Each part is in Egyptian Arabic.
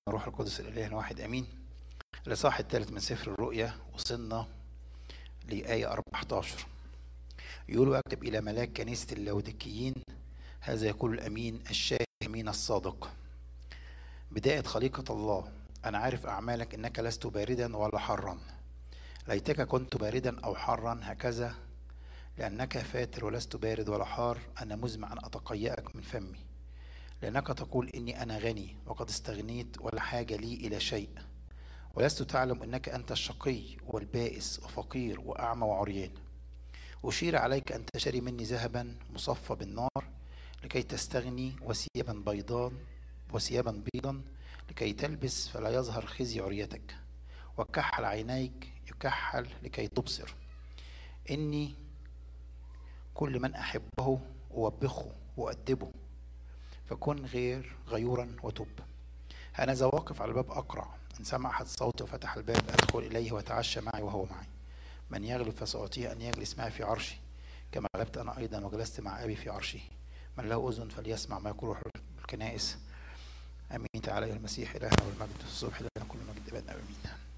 الروح القدس الاله الواحد امين الاصحاح الثالث من سفر الرؤيا وصلنا لآية 14 يقول واكتب إلى ملاك كنيسة اللودكيين هذا يقول الأمين الشاهد أمين الصادق بداية خليقة الله أنا عارف أعمالك إنك لست باردا ولا حرا ليتك كنت باردا أو حرا هكذا لأنك فاتر ولست بارد ولا حار أنا مزمع أن أتقيأك من فمي لأنك تقول إني أنا غني وقد استغنيت ولا حاجة لي إلى شيء ولست تعلم أنك أنت الشقي والبائس وفقير وأعمى وعريان أشير عليك أن تشتري مني ذهبا مصفى بالنار لكي تستغني وثيابا بيضان وثيابا بيضا لكي تلبس فلا يظهر خزي عريتك وكحل عينيك يكحل لكي تبصر إني كل من أحبه أوبخه وأدبه فكن غير غيورا وتب أنا ذا واقف على الباب أقرع إن سمع أحد صوتي وفتح الباب أدخل إليه وتعشى معي وهو معي من يغلب فسأعطيه أن يجلس معي في عرشي كما غلبت أنا أيضا وجلست مع أبي في عرشي من له أذن فليسمع ما يقول روح الكنائس أمين تعالى يا المسيح إلهنا والمجد في الصبح لنا كل مجد أبدا أمين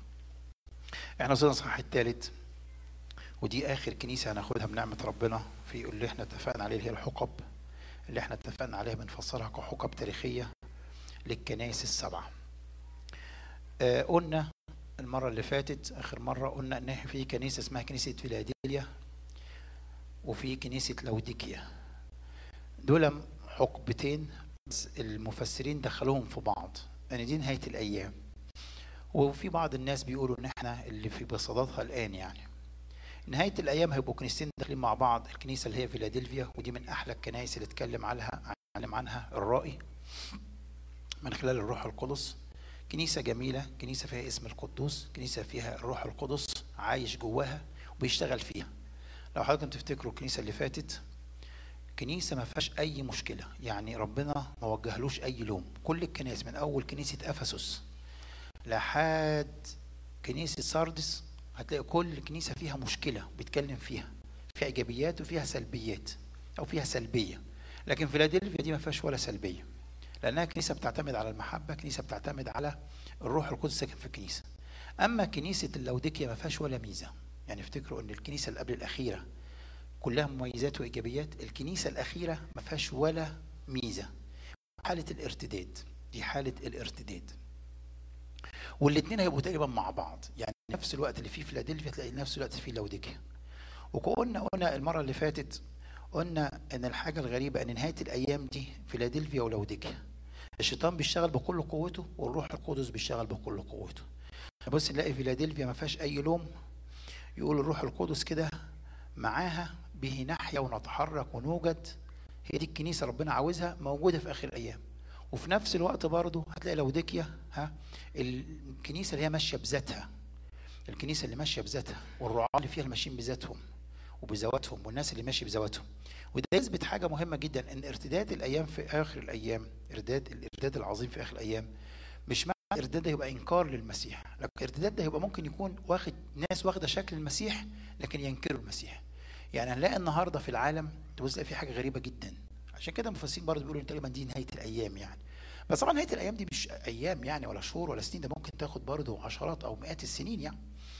احنا وصلنا الصحاح الثالث ودي آخر كنيسة هناخدها بنعمة ربنا في اللي احنا اتفقنا عليه اللي هي الحقب اللي احنا اتفقنا عليها بنفسرها كحقب تاريخية للكنائس السبعة آه قلنا المرة اللي فاتت آخر مرة قلنا إن في كنيسة اسمها كنيسة فيلادلفيا وفي كنيسة لوديكيا دول حقبتين بس المفسرين دخلوهم في بعض ان يعني دي نهاية الأيام وفي بعض الناس بيقولوا إن احنا اللي في بصددها الآن يعني نهاية الأيام هيبقوا كنيستين داخلين مع بعض الكنيسة اللي هي فيلادلفيا ودي من أحلى الكنائس اللي اتكلم عنها علم عنها الرائي من خلال الروح القدس كنيسة جميلة كنيسة فيها اسم القدوس كنيسة فيها الروح القدس عايش جواها وبيشتغل فيها لو حضراتكم تفتكروا الكنيسة اللي فاتت كنيسة ما فيهاش أي مشكلة يعني ربنا ما وجهلوش أي لوم كل الكنائس من أول كنيسة أفسس لحد كنيسة ساردس هتلاقي كل كنيسة فيها مشكلة بيتكلم فيها فيها إيجابيات وفيها سلبيات أو فيها سلبية لكن فيلادلفيا دي ما فيهاش ولا سلبية لأنها كنيسة بتعتمد على المحبة كنيسة بتعتمد على الروح القدس ساكن في الكنيسة أما كنيسة اللوديكيا ما فيهاش ولا ميزة يعني افتكروا أن الكنيسة اللي قبل الأخيرة كلها مميزات وإيجابيات الكنيسة الأخيرة ما فيهاش ولا ميزة حالة الارتداد دي حالة الارتداد والاثنين هيبقوا تقريبا مع بعض يعني نفس الوقت اللي فيه فيلادلفيا تلاقي نفس الوقت فيه لوديكيا وقلنا قلنا المرة اللي فاتت قلنا ان الحاجة الغريبة ان نهاية الايام دي فيلادلفيا ولوديكيا الشيطان بيشتغل بكل قوته والروح القدس بيشتغل بكل قوته بص نلاقي فيلادلفيا ما فيهاش اي لوم يقول الروح القدس كده معاها به نحيا ونتحرك ونوجد هي دي الكنيسة ربنا عاوزها موجودة في آخر الأيام وفي نفس الوقت برضه هتلاقي لوديكيا ها الكنيسة اللي هي ماشية بذاتها الكنيسة اللي ماشية بذاتها والرعاة اللي فيها الماشيين بذاتهم وبذواتهم والناس اللي ماشي بذواتهم وده يثبت حاجة مهمة جدا ان ارتداد الأيام في آخر الأيام ارتداد الارتداد العظيم في آخر الأيام مش معنى الارتداد ده يبقى إنكار للمسيح لكن الارتداد ده يبقى ممكن يكون واخد ناس واخدة شكل المسيح لكن ينكروا المسيح يعني هنلاقي النهارده في العالم تبص في حاجه غريبه جدا عشان كده المفسرين برضه بيقولوا تقريبا دي نهايه الايام يعني بس طبعا نهايه الايام دي مش ايام يعني ولا شهور ولا سنين ده ممكن تاخد برضه عشرات او مئات السنين يعني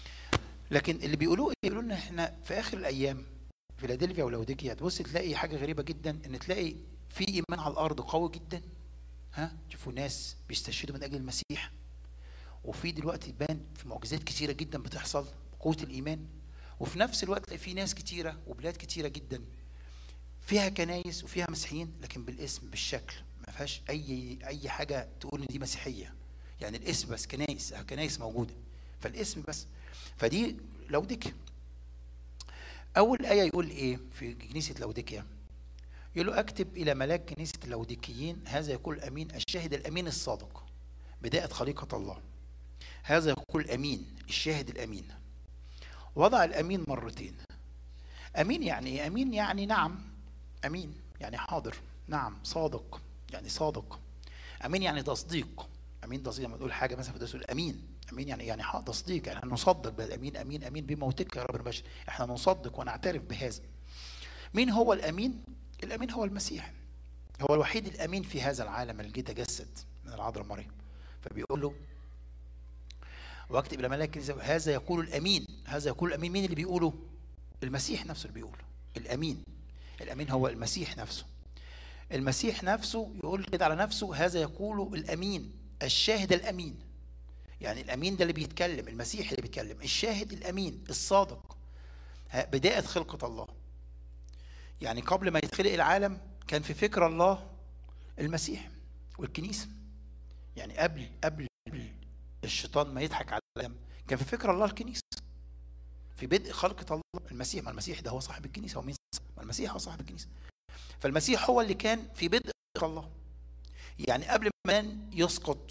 لكن اللي بيقولوه بيقولوا ان احنا في اخر الايام فيلادلفيا ولوديكيا تبص تلاقي حاجه غريبه جدا ان تلاقي في ايمان على الارض قوي جدا ها تشوفوا ناس بيستشهدوا من اجل المسيح وفي دلوقتي يبان في معجزات كثيره جدا بتحصل قوه الايمان وفي نفس الوقت تلاقي في ناس كتيرة وبلاد كتيرة جدا فيها كنايس وفيها مسيحيين لكن بالاسم بالشكل ما فيهاش اي اي حاجه تقول ان دي مسيحيه يعني الاسم بس كنايس كنايس موجوده فالاسم بس فدي لوديكيا اول ايه يقول ايه في كنيسه لوديكيا يقول له اكتب الى ملاك كنيسه اللوديكيين هذا يقول امين الشاهد الامين الصادق بدايه خليقه الله هذا يقول امين الشاهد الامين وضع الامين مرتين امين يعني ايه امين يعني نعم امين يعني حاضر نعم صادق يعني صادق امين يعني تصديق امين تصديق لما تقول حاجه مثلا فتقول امين امين يعني يعني تصديق يعني نصدق بالامين امين امين بموتك يا رب البشر احنا نصدق ونعترف بهذا مين هو الامين الامين هو المسيح هو الوحيد الامين في هذا العالم اللي جه تجسد من العذراء مريم فبيقول له واكتب الى ملاك الكنيسه هذا يقول الامين هذا يقول الامين مين اللي بيقوله المسيح نفسه اللي بيقوله الامين الامين هو المسيح نفسه المسيح نفسه يقول كده على نفسه هذا يقول الامين الشاهد الامين يعني الامين ده اللي بيتكلم المسيح اللي بيتكلم الشاهد الامين الصادق ها، بدايه خلقه الله يعني قبل ما يتخلق العالم كان في فكر الله المسيح والكنيسه يعني قبل قبل الشيطان ما يضحك على العالم كان في فكر الله الكنيسه في بدء خلقه الله المسيح ما المسيح ده هو صاحب الكنيسه هو مين ما المسيح هو صاحب الكنيسه فالمسيح هو اللي كان في بدء خلق الله يعني قبل ما كان يسقط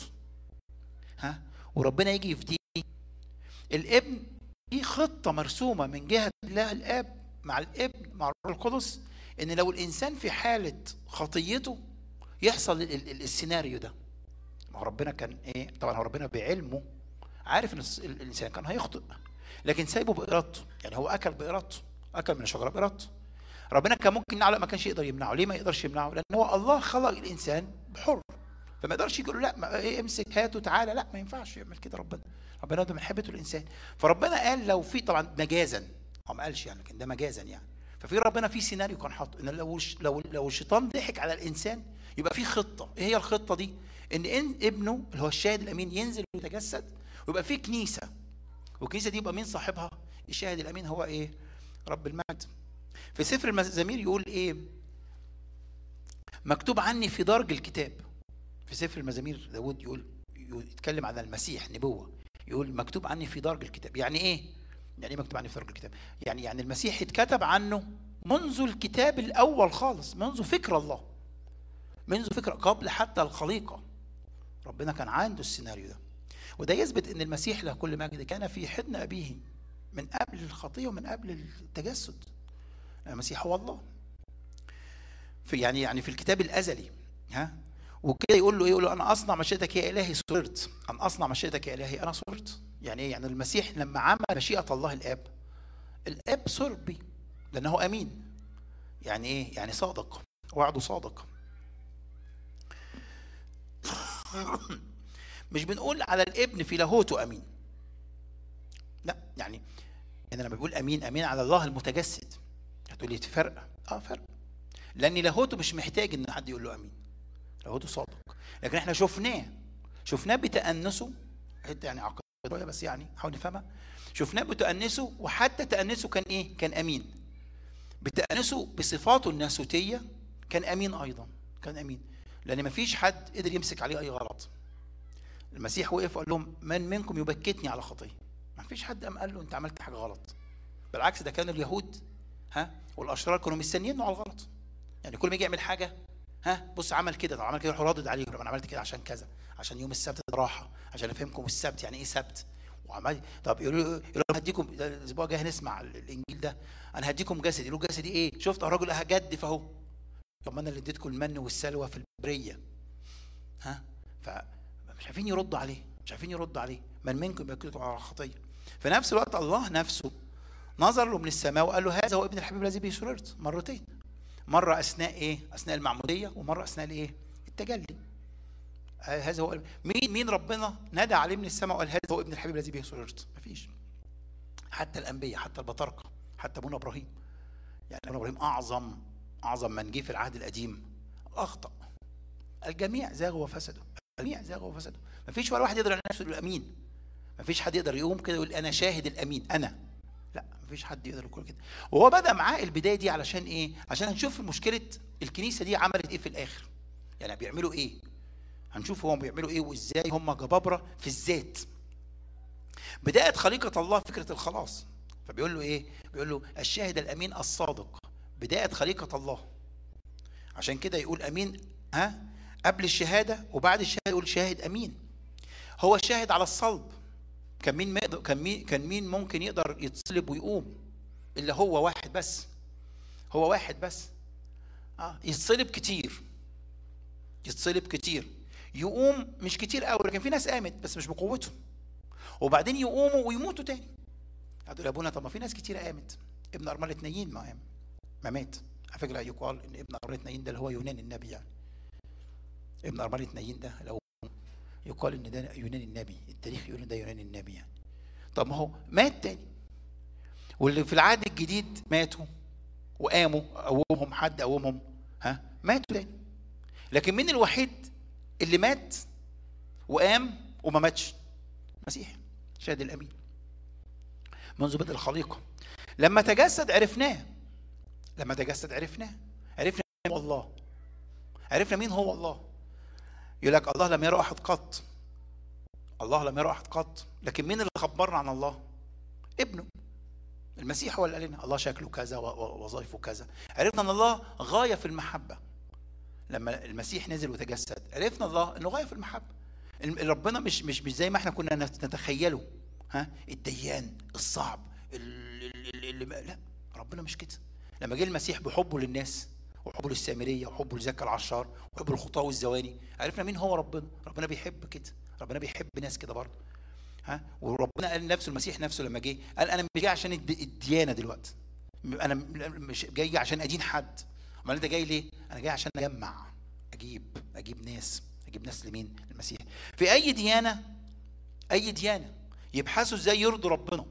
ها وربنا يجي يفديه الابن في خطه مرسومه من جهه الله الاب مع الابن مع الروح القدس ان لو الانسان في حاله خطيته يحصل ال- ال- السيناريو ده ما هو ربنا كان ايه طبعا هو ربنا بعلمه عارف ان الس- ال- الانسان كان هيخطئ لكن سايبه بارادته يعني هو اكل بارادته اكل من الشجره بارادته ربنا كان ممكن يمنعه لا ما كانش يقدر يمنعه ليه ما يقدرش يمنعه لان هو الله خلق الانسان بحر فما يقدرش يقول له لا ما إيه امسك هاته تعالى لا ما ينفعش يعمل كده ربنا ربنا ده من حبته الانسان فربنا قال لو في طبعا مجازا هو ما قالش يعني لكن ده مجازا يعني ففي ربنا في سيناريو كان حاطه ان لو الش- لو لو الشيطان ضحك على الانسان يبقى في خطه ايه هي الخطه دي ان إن ابنه اللي هو الشاهد الامين ينزل ويتجسد ويبقى في كنيسه والكنيسه دي يبقى مين صاحبها الشاهد الامين هو ايه رب المجد في سفر المزامير يقول ايه مكتوب عني في درج الكتاب في سفر المزامير داود يقول يقول- يتكلم عن المسيح نبوة يقول مكتوب عني في درج الكتاب يعني ايه يعني ايه مكتوب عني في درج الكتاب يعني يعني المسيح اتكتب عنه منذ الكتاب الاول خالص منذ فكر الله منذ فكرة قبل حتى الخليقة ربنا كان عنده السيناريو ده وده يثبت ان المسيح له كل مجد كان في حضن ابيه من قبل الخطيه ومن قبل التجسد المسيح هو الله في يعني يعني في الكتاب الازلي ها وكده يقول له ايه يقول له انا اصنع مشيئتك يا الهي سررت انا اصنع مشيئتك يا الهي انا سررت يعني ايه يعني المسيح لما عمل مشيئه الله الاب الاب سر بيه لانه امين يعني ايه يعني صادق وعده صادق مش بنقول على الابن في لاهوته امين لا يعني انا لما بقول امين امين على الله المتجسد هتقولي في فرق اه فرق لان لاهوته مش محتاج ان حد يقول له امين لاهوته صادق لكن احنا شفناه شفناه بتأنسه حته يعني عقيده شويه بس يعني حاول نفهمها شفناه بتأنسه وحتى تأنسه كان ايه كان امين بتأنسه بصفاته الناسوتيه كان امين ايضا كان امين لان مفيش حد قدر يمسك عليه اي غلط المسيح وقف وقال لهم من منكم يبكتني على خطيه ما فيش حد قام قال له انت عملت حاجه غلط بالعكس ده كان اليهود ها والاشرار كانوا مستنيينه على الغلط يعني كل ما يجي يعمل حاجه ها بص عمل كده طب عمل كده يروح رادد عليه يقول انا عملت كده عشان كذا عشان يوم السبت ده راحه عشان افهمكم السبت يعني ايه سبت وعمال طب يقولوا له يقولوا له هديكم ده الاسبوع الجاي هنسمع الانجيل ده انا هديكم جسدي يقولوا جسدي ايه شفت الراجل هجدف اهو طب ما انا اللي اديتكم المن والسلوى في البريه ها فمش عارفين يردوا عليه مش عارفين يردوا عليه من منكم يكتب على خطيه في نفس الوقت الله نفسه نظر له من السماء وقال له هذا هو ابن الحبيب الذي به سررت مرتين مره اثناء ايه اثناء المعموديه ومره اثناء الايه التجلي آه، هذا هو مين مين ربنا نادى عليه من السماء وقال هذا هو ابن الحبيب الذي به سررت مفيش حتى الانبياء حتى البطاركه حتى ابونا ابراهيم يعني ابونا ابراهيم اعظم اعظم من جه في العهد القديم اخطا الجميع زاغوا وفسدوا الجميع زاغوا وفسدوا مفيش ولا واحد يقدر على نفسه يقول امين مفيش حد يقدر يقوم كده يقول انا شاهد الامين انا لا مفيش حد يقدر يقول كده وهو بدا معاه البدايه دي علشان ايه عشان هنشوف مشكله الكنيسه دي عملت ايه في الاخر يعني بيعملوا ايه هنشوف هم بيعملوا ايه وازاي هم جبابره في الذات بدايه خليقه الله فكره الخلاص فبيقول له ايه بيقول له الشاهد الامين الصادق بدايه خليقه الله عشان كده يقول امين ها قبل الشهاده وبعد الشهاده يقول شاهد امين هو الشاهد على الصلب كان مين ما يقدر كان مين كان مين ممكن يقدر يتصلب ويقوم الا هو واحد بس هو واحد بس اه يتصلب كتير يتصلب كتير يقوم مش كتير قوي لكن في ناس قامت بس مش بقوتهم وبعدين يقوموا ويموتوا تاني هتقول يا ابونا طب ما في ناس كتير قامت ابن ارمله نايين ما قام ما مات على فكره يقال ان ابن ارمله نايين ده اللي هو يونان النبي يعني ابن ارمله نايين ده لو يقال ان ده يوناني النبي التاريخ يقول ان ده يوناني النبي يعني طب ما هو مات تاني واللي في العهد الجديد ماتوا وقاموا قومهم حد قومهم ها ماتوا تاني لكن مين الوحيد اللي مات وقام وما ماتش مسيح شاهد الامين منذ بدء الخليقه لما تجسد عرفناه لما تجسد عرفناه عرفنا مين هو الله عرفنا مين هو الله يقول لك الله لم يرى احد قط الله لم يرى احد قط لكن مين اللي خبرنا عن الله ابنه المسيح هو اللي قال لنا الله شكله كذا ووظائفه كذا عرفنا ان الله غايه في المحبه لما المسيح نزل وتجسد عرفنا الله انه غايه في المحبه ربنا مش مش مش زي ما احنا كنا نتخيله ها الديان الصعب اللي, اللي لا ربنا مش كده لما جه المسيح بحبه للناس وحبه للسامريه وحبه لزكا العشار وحبه للخطاه والزواني عرفنا مين هو ربنا ربنا بيحب كده ربنا بيحب ناس كده برضه ها وربنا قال نفسه المسيح نفسه لما جه قال انا مش جاي عشان الديانه دلوقتي انا مش جاي عشان ادين حد امال انت جاي ليه انا جاي عشان اجمع اجيب اجيب ناس اجيب ناس لمين المسيح في اي ديانه اي ديانه يبحثوا ازاي يرضوا ربنا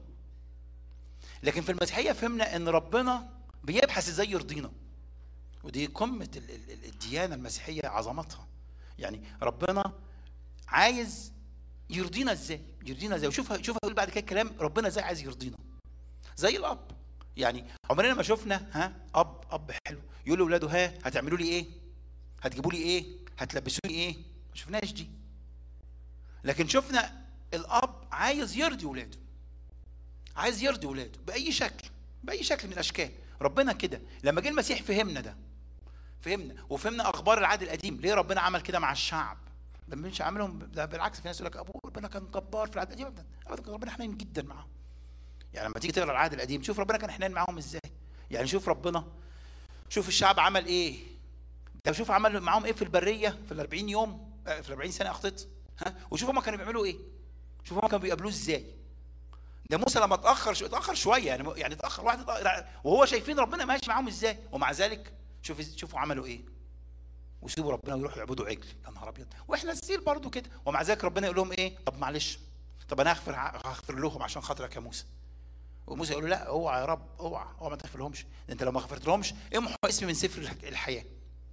لكن في المسيحيه فهمنا ان ربنا بيبحث ازاي يرضينا ودي قمه الديانه المسيحيه عظمتها يعني ربنا عايز يرضينا ازاي يرضينا ازاي وشوف شوف بعد كده الكلام ربنا ازاي عايز يرضينا زي الاب يعني عمرنا ما شفنا ها اب اب حلو يقول لاولاده ها هتعملوا لي ايه هتجيبوا لي ايه هتلبسوني ايه ما شفناش دي لكن شفنا الاب عايز يرضي ولاده عايز يرضي ولاده باي شكل باي شكل من الاشكال ربنا كده لما جه المسيح فهمنا ده فهمنا وفهمنا اخبار العهد القديم ليه ربنا عمل كده مع الشعب ده مش عاملهم ده بالعكس في ناس يقول لك ابوه ربنا كان جبار في العهد القديم ابدا ابدا ربنا حنين جدا معاهم يعني لما تيجي تقرا العهد القديم شوف ربنا كان حنين معاهم ازاي يعني شوف ربنا شوف الشعب عمل ايه ده شوف عمل معاهم ايه في البريه في ال 40 يوم في ال 40 سنه اخطيت ها وشوف هم كانوا بيعملوا ايه شوف هم كانوا بيقابلوه ازاي ده موسى لما اتاخر شو اتاخر شويه يعني يعني اتاخر واحد اتأخر وهو شايفين ربنا ماشي معاهم ازاي ومع ذلك شوف شوفوا عملوا ايه ويسيبوا ربنا ويروحوا يعبدوا عجل يا نهار ابيض واحنا ستيل برضو كده ومع ذلك ربنا يقول لهم ايه طب معلش طب انا هغفر هغفر لهم عشان خاطرك يا موسى وموسى يقول له لا اوعى يا رب اوعى اوعى ما تغفر لهمش انت لو ما غفرت لهمش امحوا اسمي من سفر الحياه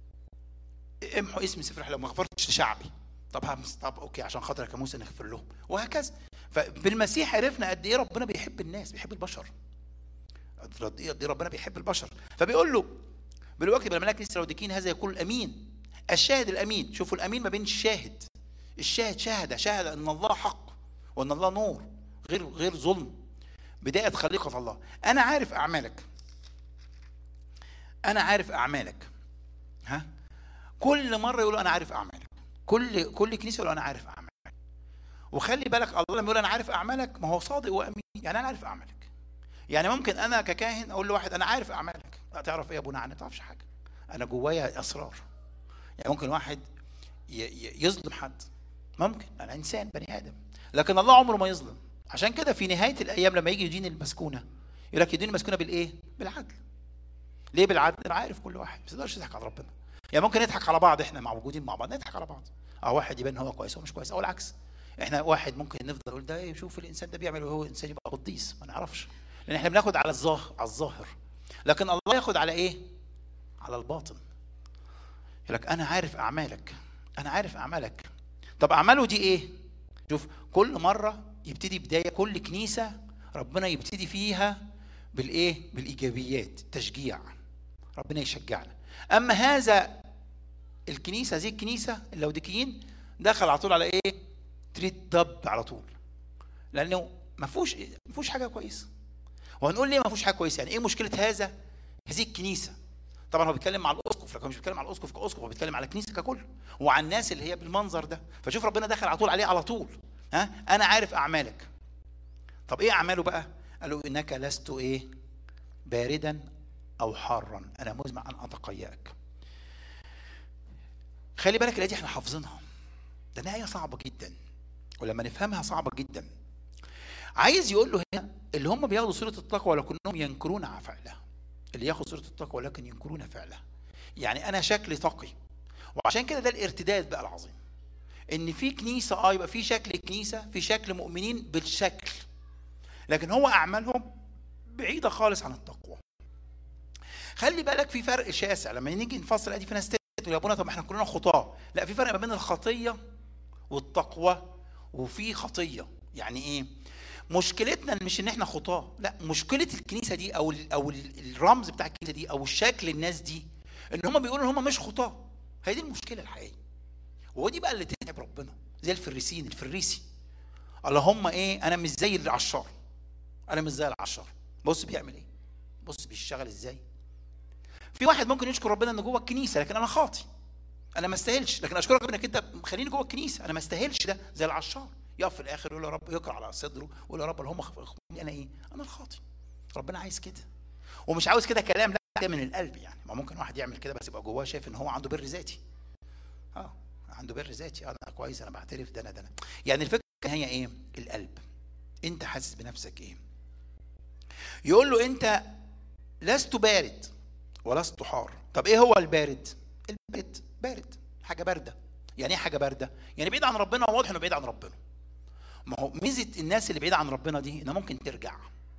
امحوا اسمي سفر الحياه لو ما غفرتش لشعبي طب طب اوكي عشان خاطرك يا موسى نغفر لهم وهكذا فبالمسيح عرفنا قد ايه ربنا بيحب الناس بيحب البشر قد ايه ربنا بيحب البشر فبيقول له بالوقت لما ملاك كنيسه لوديكين هذا يقول الامين الشاهد الامين شوفوا الامين ما بين الشاهد الشاهد شهد شهد ان الله حق وان الله نور غير غير ظلم بدايه خليقه الله انا عارف اعمالك انا عارف اعمالك ها كل مره يقولوا انا عارف اعمالك كل كل كنيسه يقولوا انا عارف اعمالك وخلي بالك الله لما يقول انا عارف اعمالك ما هو صادق وامين يعني انا عارف اعمالك يعني ممكن انا ككاهن اقول لواحد انا عارف اعمالك لا تعرف ايه يا ابونا عني ما تعرفش حاجه انا جوايا اسرار يعني ممكن واحد يظلم حد ممكن انا انسان بني ادم لكن الله عمره ما يظلم عشان كده في نهايه الايام لما يجي يدين المسكونه يقول لك يدين المسكونه بالايه بالعدل ليه بالعدل انا عارف كل واحد ما تقدرش تضحك على ربنا يعني ممكن نضحك على بعض احنا موجودين مع بعض نضحك على بعض اه واحد يبان هو كويس هو مش كويس او العكس احنا واحد ممكن نفضل نقول ده ايه شوف الانسان ده بيعمل وهو انسان يبقى قديس ما نعرفش لان احنا بناخد على الظاهر على الظاهر لكن الله ياخد على ايه على الباطن يقول لك انا عارف اعمالك انا عارف اعمالك طب اعماله دي ايه شوف كل مره يبتدي بدايه كل كنيسه ربنا يبتدي فيها بالايه بالايجابيات تشجيع ربنا يشجعنا اما هذا الكنيسه هذه الكنيسه اللوديكيين دخل على طول على ايه تريد دب على طول لانه ما فيهوش ما فيهوش حاجه كويسه وهنقول ليه ما فيهوش حاجه كويسه يعني ايه مشكله هذا هذه الكنيسه طبعا هو بيتكلم مع الاسقف لكن مش بيتكلم على الاسقف كاسقف هو بيتكلم على الكنيسه ككل وعلى الناس اللي هي بالمنظر ده فشوف ربنا دخل على طول عليه على طول ها انا عارف اعمالك طب ايه اعماله بقى قال له انك لست ايه باردا او حارا انا مزمع ان اتقياك خلي بالك الايه دي احنا حافظينها ده نهايه صعبه جدا ولما نفهمها صعبه جدا عايز يقول له هنا اللي هم بياخدوا صوره التقوى ولكنهم ينكرون فعلها اللي ياخد صوره التقوى ولكن ينكرون فعلها يعني انا شكلي تقي وعشان كده ده الارتداد بقى العظيم ان في كنيسه اه يبقى في شكل كنيسه في شكل مؤمنين بالشكل لكن هو اعمالهم بعيده خالص عن التقوى خلي بالك في فرق شاسع لما نيجي نفصل ادي في ناس تقول يا ابونا طب ما احنا كلنا خطاه لا في فرق ما بين الخطيه والتقوى وفي خطيه يعني ايه مشكلتنا مش ان احنا خطاه لا مشكله الكنيسه دي او ال او ال الرمز بتاع الكنيسه دي او الشكل الناس دي ان هم بيقولوا ان هم مش خطاه هي دي المشكله الحقيقيه ودي بقى اللي تتعب ربنا زي الفريسين الفريسي اللهم ايه انا مش زي العشار انا مش زي العشار بص بيعمل ايه بص بيشتغل ازاي في واحد ممكن يشكر ربنا انه جوه الكنيسه لكن انا خاطي انا ما استاهلش لكن اشكرك ربنا انك انت مخليني جوه الكنيسه انا ما استاهلش ده زي العشار يقف في الاخر يقول يا رب يقرا على صدره ويقول يا رب اللي هم اخواني انا ايه انا الخاطي ربنا عايز كده ومش عاوز كده كلام لا من القلب يعني ما ممكن واحد يعمل كده بس يبقى جواه شايف ان هو عنده بر ذاتي اه عنده بر ذاتي انا كويس انا بعترف ده انا ده انا يعني الفكره هي ايه القلب انت حاسس بنفسك ايه يقول له انت لست بارد ولست حار طب ايه هو البارد البارد بارد حاجه بارده يعني ايه حاجه بارده يعني بعيد عن ربنا واضح انه بعيد عن ربنا ما هو ميزه الناس اللي بعيده عن ربنا دي انها ممكن ترجع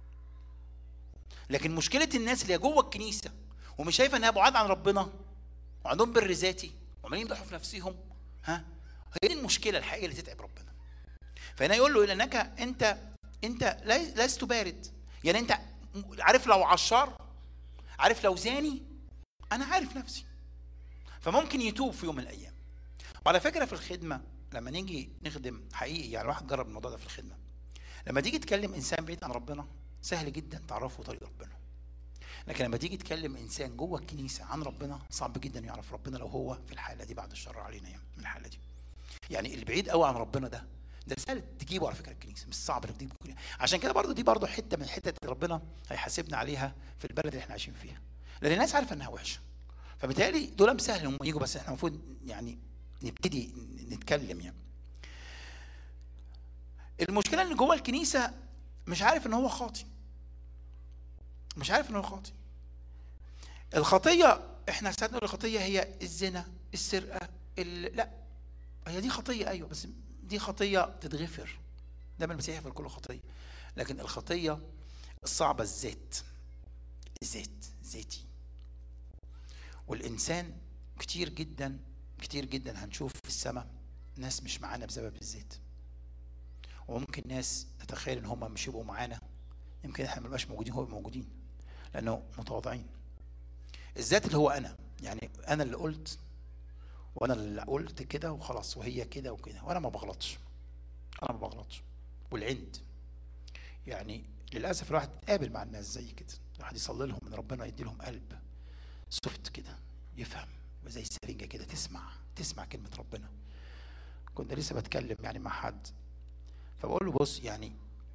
لكن مشكله الناس اللي جوه الكنيسه ومش شايفه انها بعاد عن ربنا وعندهم بر ذاتي وعمالين يمدحوا في نفسهم ها هي دي المشكله الحقيقيه اللي تتعب ربنا فهنا يقول له لانك انت انت لست بارد يعني انت عارف لو عشار عارف لو زاني انا عارف نفسي فممكن يتوب في يوم من الايام وعلى فكره في الخدمه لما نيجي نخدم حقيقي يعني الواحد جرب الموضوع ده في الخدمه لما تيجي تكلم انسان بعيد عن ربنا سهل جدا تعرفه طريق ربنا لكن لما تيجي تكلم انسان جوه الكنيسه عن ربنا صعب جدا يعرف ربنا لو هو في الحاله دي بعد الشر علينا يعني من الحاله دي يعني البعيد قوي عن ربنا ده ده سهل تجيبه على فكره الكنيسه مش صعب انك تجيبه الكنيسة. عشان كده برضو دي برضو حته من حته ربنا هيحاسبنا عليها في البلد اللي احنا عايشين فيها لان الناس عارفه انها وحشه فبالتالي دول سهل انهم يجوا بس احنا المفروض يعني نبتدي نتكلم يعني المشكله ان جوه الكنيسه مش عارف ان هو خاطي مش عارف ان هو خاطي الخطيه احنا ساعات نقول الخطيه هي الزنا السرقه لا هي دي خطيه ايوه بس دي خطيه تتغفر دايما المسيح يغفر كل خطيه لكن الخطيه الصعبه الذات الذات ذاتي والانسان كتير جدا كتير جدا هنشوف في السماء ناس مش معانا بسبب الذات وممكن ناس نتخيل ان هم مش يبقوا معانا يمكن احنا ما نبقاش موجودين هو موجودين لانه متواضعين الذات اللي هو انا يعني انا اللي قلت وانا اللي قلت كده وخلاص وهي كده وكده وانا ما بغلطش انا ما بغلطش والعند يعني للاسف الواحد قابل مع الناس زي كده الواحد يصلي لهم ان ربنا يدي لهم قلب سفت كده يفهم زي السرنجه كده تسمع تسمع كلمه ربنا كنت لسه بتكلم يعني مع حد فبقول له بص يعني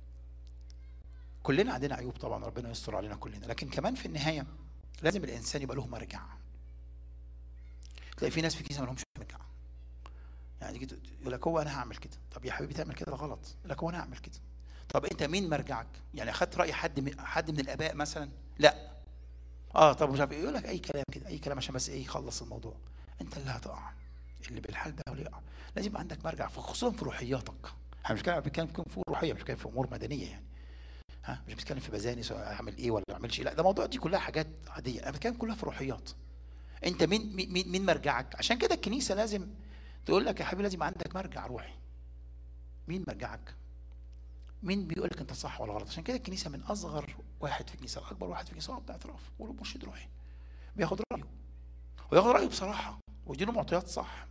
كلنا عندنا عيوب طبعا ربنا يستر علينا كلنا لكن كمان في النهايه لازم الانسان يبقى له مرجع تلاقي في ناس في الكنيسه ما لهمش مرجع يعني تيجي يقول لك هو انا هعمل كده طب يا حبيبي تعمل كده غلط يقول لك هو انا هعمل كده طب انت مين مرجعك يعني اخدت راي حد من حد من الاباء مثلا لا اه طب مش عارف يقول لك اي كلام كده اي كلام عشان بس ايه يخلص الموضوع انت اللي هتقع اللي بالحال ده هو اللي يقع لازم يبقى عندك مرجع خصوصا في روحياتك احنا مش بنتكلم في روحيه مش بنتكلم في امور مدنيه يعني ها مش بنتكلم في بزانس اعمل ايه ولا ما اعملش لا ده موضوع دي كلها حاجات عاديه انا بتكلم كلها في روحيات انت مين مين مين مرجعك عشان كده الكنيسه لازم تقول لك يا حبيبي لازم عندك مرجع روحي مين مرجعك مين بيقول لك انت صح ولا غلط عشان كده الكنيسه من اصغر واحد في الكنيسه لاكبر واحد في الكنيسه هو اعتراف وله مرشد روحي بياخد رايه وياخد رايه بصراحه ويديله معطيات صح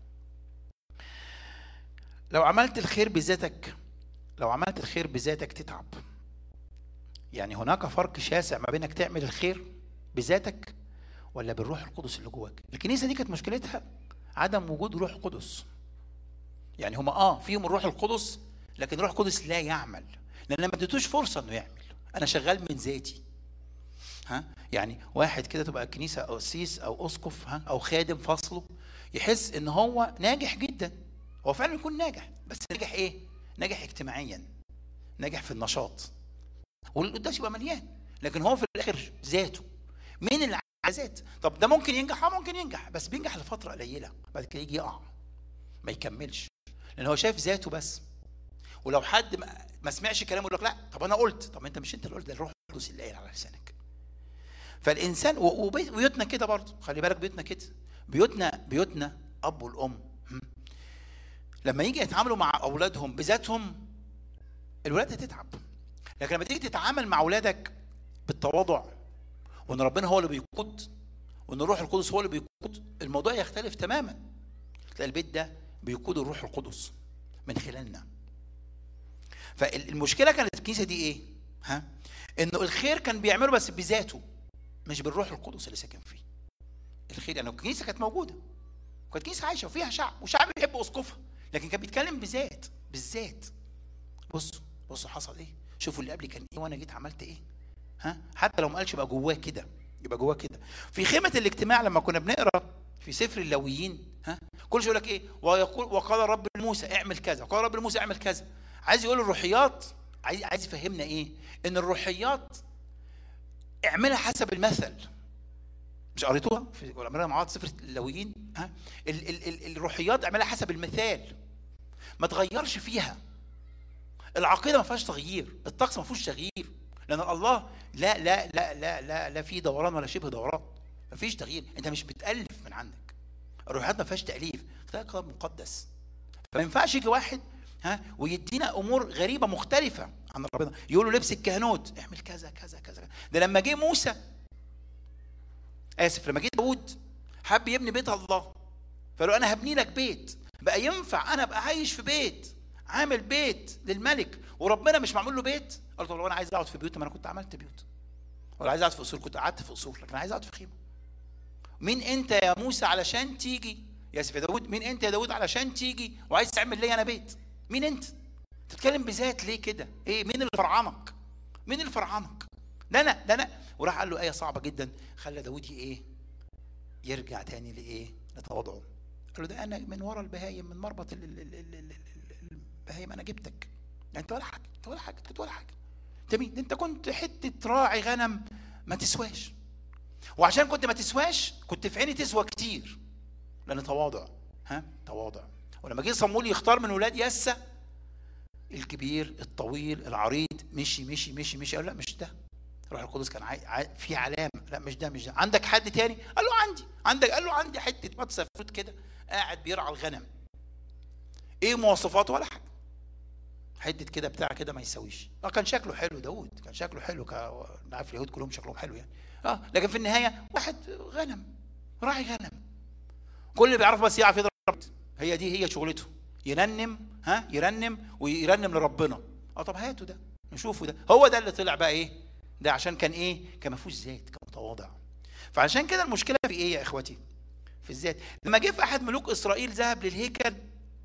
لو عملت الخير بذاتك لو عملت الخير بذاتك تتعب يعني هناك فرق شاسع ما بينك تعمل الخير بذاتك ولا بالروح القدس اللي جواك الكنيسه دي كانت مشكلتها عدم وجود روح قدس يعني هما اه فيهم الروح القدس لكن الروح القدس لا يعمل لان ما اديتوش فرصه انه يعمل انا شغال من ذاتي ها يعني واحد كده تبقى كنيسه او قسيس او اسقف ها او خادم فصله يحس ان هو ناجح جدا هو فعلا يكون ناجح بس ناجح ايه ناجح اجتماعيا ناجح في النشاط والقداس يبقى مليان لكن هو في الاخر ذاته مين اللي ذات طب ده ممكن ينجح اه ممكن ينجح بس بينجح لفتره قليله بعد كده يجي يقع ما يكملش لان هو شايف ذاته بس ولو حد ما سمعش كلامه يقول لك لا طب انا قلت طب انت مش انت اللي قلت ده الروح القدس اللي قايل على لسانك فالانسان وبيوتنا كده برضه خلي بالك بيوتنا كده بيوتنا بيوتنا اب والام لما يجي يتعاملوا مع اولادهم بذاتهم الولاد هتتعب لكن لما تيجي تتعامل مع اولادك بالتواضع وان ربنا هو اللي بيقود وان الروح القدس هو اللي بيقود الموضوع يختلف تماما تلاقي البيت ده بيقود الروح القدس من خلالنا فالمشكله كانت الكنيسه دي ايه ها انه الخير كان بيعمله بس بذاته مش بالروح القدس اللي ساكن فيه الخير يعني الكنيسه كانت موجوده كانت كنيسه عايشه وفيها شعب وشعب بيحب اسقفها لكن كان بيتكلم بذات بالذات بصوا بصوا حصل ايه شوفوا اللي قبلي كان ايه وانا جيت عملت ايه ها حتى لو ما قالش يبقى جواه كده يبقى جواه كده في خيمه الاجتماع لما كنا بنقرا في سفر اللويين ها كل شويه يقول لك ايه ويقول وقال رب لموسى اعمل كذا وقال رب لموسى اعمل كذا عايز يقول الروحيات عايز عايز يفهمنا ايه ان الروحيات اعملها حسب المثل مش قريتوها في ولا مع سفر اللويين ها ال ال ال الروحيات اعملها حسب المثال ما تغيرش فيها العقيده ما فيهاش تغيير الطقس ما فيهوش تغيير لان الله لا لا لا لا لا لا في دوران ولا شبه دوران ما فيش تغيير انت مش بتالف من عندك الروحيات ما فيهاش تاليف ده كتاب مقدس فما ينفعش يجي واحد ها ويدينا امور غريبه مختلفه عن ربنا يقول له لبس الكهنوت اعمل كذا كذا كذا ده لما جه موسى اسف لما جه داوود حب يبني بيت الله فقال انا هبني لك بيت بقى ينفع انا ابقى عايش في بيت عامل بيت للملك وربنا مش معمول له بيت قال طب لو انا عايز اقعد في بيوت ما انا كنت عملت بيوت ولا عايز اقعد في قصور كنت قعدت في قصور لكن عايز اقعد في خيمه مين انت يا موسى علشان تيجي يا سيف يا داود مين انت يا داود علشان تيجي وعايز تعمل لي انا بيت مين انت تتكلم بذات ليه كده ايه مين اللي فرعنك مين اللي فرعنك ده انا ده انا وراح قال له ايه صعبه جدا خلى داود ايه يرجع تاني لايه لتواضعه قال له ده انا من ورا البهايم من مربط البهايم انا جبتك انت ولا حاجه انت ولا حاجه انت ولا حاجه انت مين انت كنت حته راعي غنم ما تسواش وعشان كنت ما تسواش كنت في عيني تسوى كتير لان تواضع ها تواضع ولما جه صمويل يختار من ولاد يسى الكبير الطويل العريض مشي مشي مشي مشي قال لا مش ده الروح القدس كان عاي... عاي... في علامه لا مش ده مش ده عندك حد تاني قال له عندي عندك قال له عندي حته مات سفروت كده قاعد بيرعى الغنم ايه مواصفاته ولا حاجه حته كده بتاع كده ما يساويش اه كان شكله حلو داوود كان شكله حلو ك... عارف اليهود كلهم شكلهم حلو يعني اه لكن في النهايه واحد غنم راعي غنم كل اللي بيعرف بس يعرف يضرب هي دي هي شغلته يرنم ها يرنم ويرنم لربنا اه طب هاتوا ده نشوفه ده هو ده اللي طلع بقى ايه ده عشان كان ايه كان ما فيهوش ذات كان متواضع فعشان كده المشكله في ايه يا اخواتي في الذات لما جه في احد ملوك اسرائيل ذهب للهيكل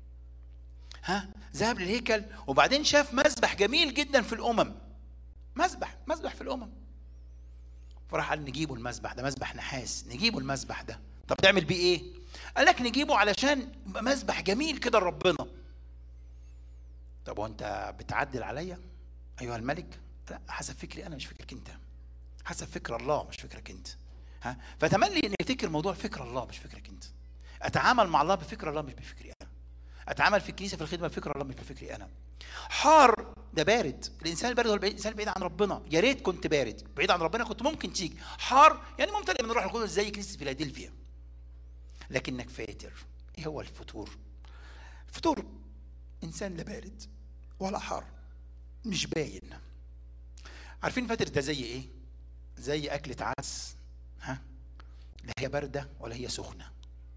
ها ذهب للهيكل وبعدين شاف مسبح جميل جدا في الامم مسبح مسبح في الامم فراح قال نجيبه المسبح ده مسبح نحاس نجيبه المسبح ده طب تعمل بيه ايه قال لك نجيبه علشان مسبح جميل كده لربنا طب وانت بتعدل عليا ايها الملك لا حسب فكري انا مش فكرك انت حسب فكر الله مش فكرك انت ها فتملي ان يفتكر موضوع فكر الله مش فكرك انت اتعامل مع الله بفكر الله مش بفكري انا اتعامل في الكنيسه في الخدمه بفكر الله مش بفكري انا حار ده بارد الانسان البارد هو الانسان بعيد عن ربنا يا ريت كنت بارد بعيد عن ربنا كنت ممكن تيجي حار يعني ممتلئ من الروح القدس زي كنيسه فيلادلفيا لكنك فاتر ايه هو الفتور الفتور انسان لا بارد ولا حار مش باين عارفين فاتر ده زي ايه زي اكلة عدس ها لا هي باردة ولا هي سخنة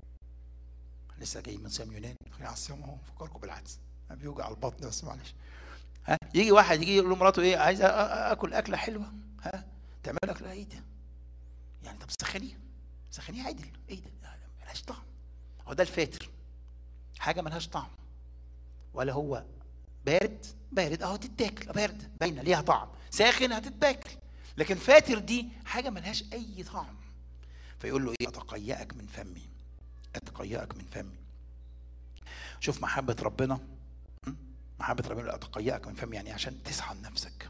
لسه جاي من صيام يونان خلينا على الصيام اهو فكركم بالعدس بيوجع البطن بس معلش ها يجي واحد يجي يقول لمراته ايه عايز اكل اكله حلوه ها تعمل اكله ايه ده يعني طب سخنيه سخنيه عدل ايه ده ملهاش طعم هو ده الفاتر حاجه ملهاش طعم ولا هو بارد بارد اهو تتاكل بارد باينه ليها طعم ساخن هتتاكل لكن فاتر دي حاجه ملهاش اي طعم فيقول له ايه اتقيأك من فمي اتقيأك من فمي شوف محبه ربنا محبه ربنا اتقيأك من فمي يعني عشان تصحى نفسك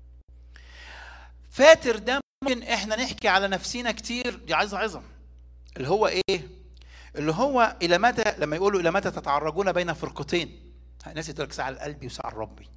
فاتر ده ممكن احنا نحكي على نفسينا كتير دي عايزه عظم اللي هو ايه اللي هو الى متى لما يقولوا الى متى تتعرجون بين فرقتين ناس تقول لك ساعه لقلبي وساعه لربي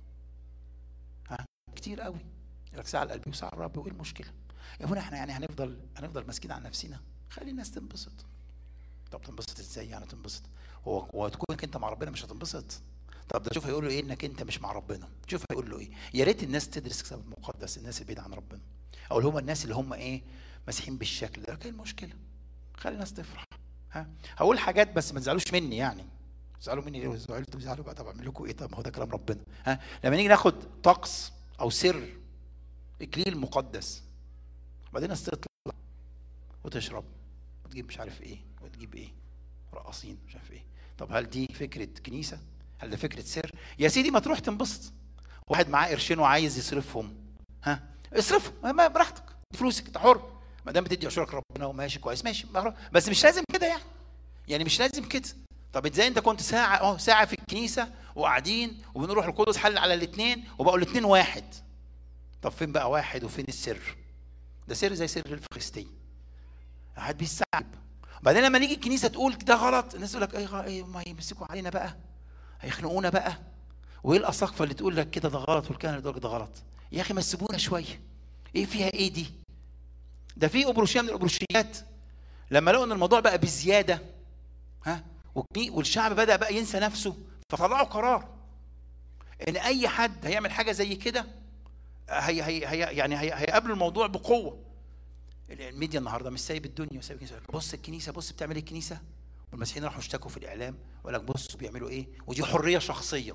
ها كتير قوي يقول لك ساعه لقلبي وساعه لربي وايه المشكله يا ابونا احنا يعني هنفضل هنفضل ماسكين على نفسنا خلي الناس تنبسط طب تنبسط ازاي يعني تنبسط هو هو تكون انت مع ربنا مش هتنبسط طب ده شوف هيقول له ايه انك انت مش مع ربنا شوف هيقول له ايه يا ريت الناس تدرس الكتاب المقدس الناس اللي بعيده عن ربنا او اللي هم الناس اللي هم ايه مسيحيين بالشكل ده ايه المشكله خلي الناس تفرح ها هقول حاجات بس ما تزعلوش مني يعني تزعلوا مني ليه زعلتوا تزعلوا بقى طب اعمل لكم ايه طب ما هو ده كلام ربنا ها لما نيجي ناخد طقس او سر اكليل مقدس بعدين الناس تطلع وتشرب وتجيب مش عارف ايه وتجيب ايه رقاصين مش عارف ايه طب هل دي فكره كنيسه هل ده فكره سر يا سيدي ما تروح تنبسط واحد معاه قرشين وعايز يصرفهم ها اصرفهم ما براحتك فلوسك انت حر ما دام بتدي عشورك ربنا وماشي كويس ماشي بس مش لازم كده يعني يعني مش لازم كده طب ازاي انت كنت ساعه اه ساعه في الكنيسه وقاعدين وبنروح القدس حل على الاثنين وبقوا الاثنين واحد طب فين بقى واحد وفين السر ده سر زي سر الفخستين قاعد بيستعب بعدين لما نيجي الكنيسه تقول ده غلط الناس تقول لك ايه ايه ما يمسكوا علينا بقى هيخنقونا بقى وايه الاساقفه اللي تقول لك كده ده غلط والكهنه اللي تقول لك ده غلط يا اخي ما تسيبونا شويه ايه فيها ايه دي ده في ابروشيه من الابروشيات لما لقوا ان الموضوع بقى بزياده ها والشعب بدا بقى ينسى نفسه فطلعوا قرار ان اي حد هيعمل حاجه زي كده هي هي هي يعني هي هيقابلوا الموضوع بقوه الميديا النهارده مش سايب الدنيا وسايب الكنيسه بص الكنيسه بص بتعمل ايه الكنيسه والمسيحيين راحوا اشتكوا في الاعلام وقال لك بصوا بيعملوا ايه ودي حريه شخصيه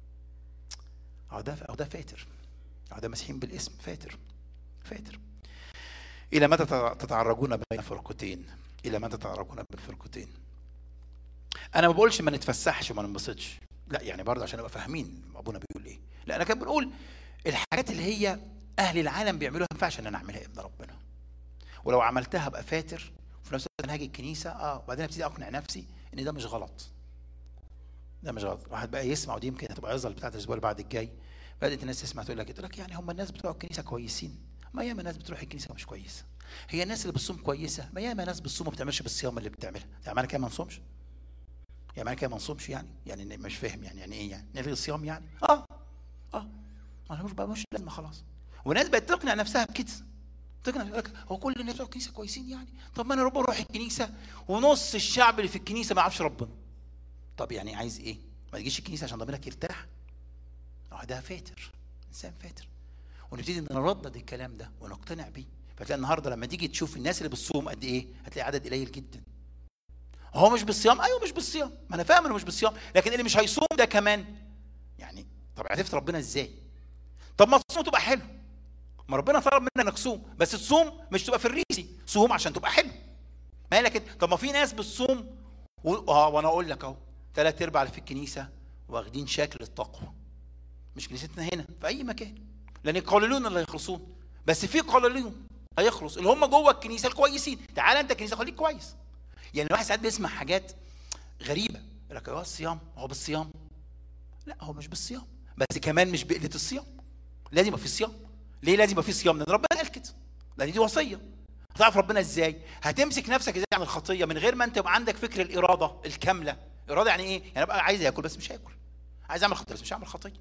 اهو ده اهو ده فاتر اهو ده مسيحيين بالاسم فاتر فاتر الى متى تتعرجون بين فرقتين الى متى تتعرجون بين فرقتين انا ما بقولش ما نتفسحش وما ننبسطش لا يعني برضه عشان نبقى فاهمين ابونا بيقول ايه لا انا كان بنقول الحاجات اللي هي اهل العالم بيعملوها ما ينفعش ان انا اعملها ابن ربنا ولو عملتها ابقى فاتر وفي نفس الوقت هاجي الكنيسه اه وبعدين ابتدي اقنع نفسي ان ده مش غلط ده مش غلط واحد بقى يسمع ودي يمكن هتبقى عظه بتاعت الاسبوع اللي بعد الجاي بدات الناس تسمع تقول لك تقول لك يعني هم الناس بتوع الكنيسه كويسين ما ياما ناس بتروح الكنيسه مش كويسه هي الناس اللي بتصوم كويسه ما ياما ناس بتصوم وما بتعملش بالصيام اللي بتعملها يعني معنى كده ما نصومش يعني معنى كده ما نصومش يعني يعني مش فاهم يعني يعني ايه يعني نلغي الصيام يعني اه اه ما مش بقى مش لازمه خلاص وناس بقت تقنع نفسها بكده تقنع لك هو كل الناس بتوع الكنيسه كويسين يعني طب ما انا رب اروح الكنيسه ونص الشعب اللي في الكنيسه ما يعرفش ربنا طب يعني عايز ايه ما تجيش الكنيسه عشان ضميرك يرتاح اه ده فاتر انسان فاتر ونبتدي نردد الكلام ده ونقتنع بيه فتلاقي النهارده لما تيجي تشوف الناس اللي بتصوم قد ايه هتلاقي عدد قليل جدا هو مش بالصيام ايوه مش بالصيام ما انا فاهم انه مش بالصيام لكن اللي مش هيصوم ده كمان يعني طب عرفت ربنا ازاي طب ما تصوم تبقى حلو ما ربنا طلب منك انك تصوم بس تصوم مش تبقى في الريسي صوم عشان تبقى حلو ما هي لكن طب ما في ناس بتصوم و... اه وانا اقول لك اهو ثلاث ارباع اللي في الكنيسه واخدين شكل التقوى مش كنيستنا هنا في اي مكان لان القليلون اللي هيخلصون بس في قليلون هيخلص اللي هم جوه الكنيسه الكويسين تعال انت الكنيسه خليك كويس يعني الواحد ساعات بيسمع حاجات غريبه يقول لك هو الصيام هو بالصيام لا هو مش بالصيام بس كمان مش بقله الصيام لازم يبقى في صيام ليه لازم يبقى في صيام لان ربنا قال كده لان دي وصيه هتعرف ربنا ازاي هتمسك نفسك ازاي عن الخطيه من غير ما انت يبقى عندك فكر الاراده الكامله اراده يعني ايه يعني ابقى عايز اكل بس مش هاكل عايز اعمل خطيه بس مش هعمل خطيه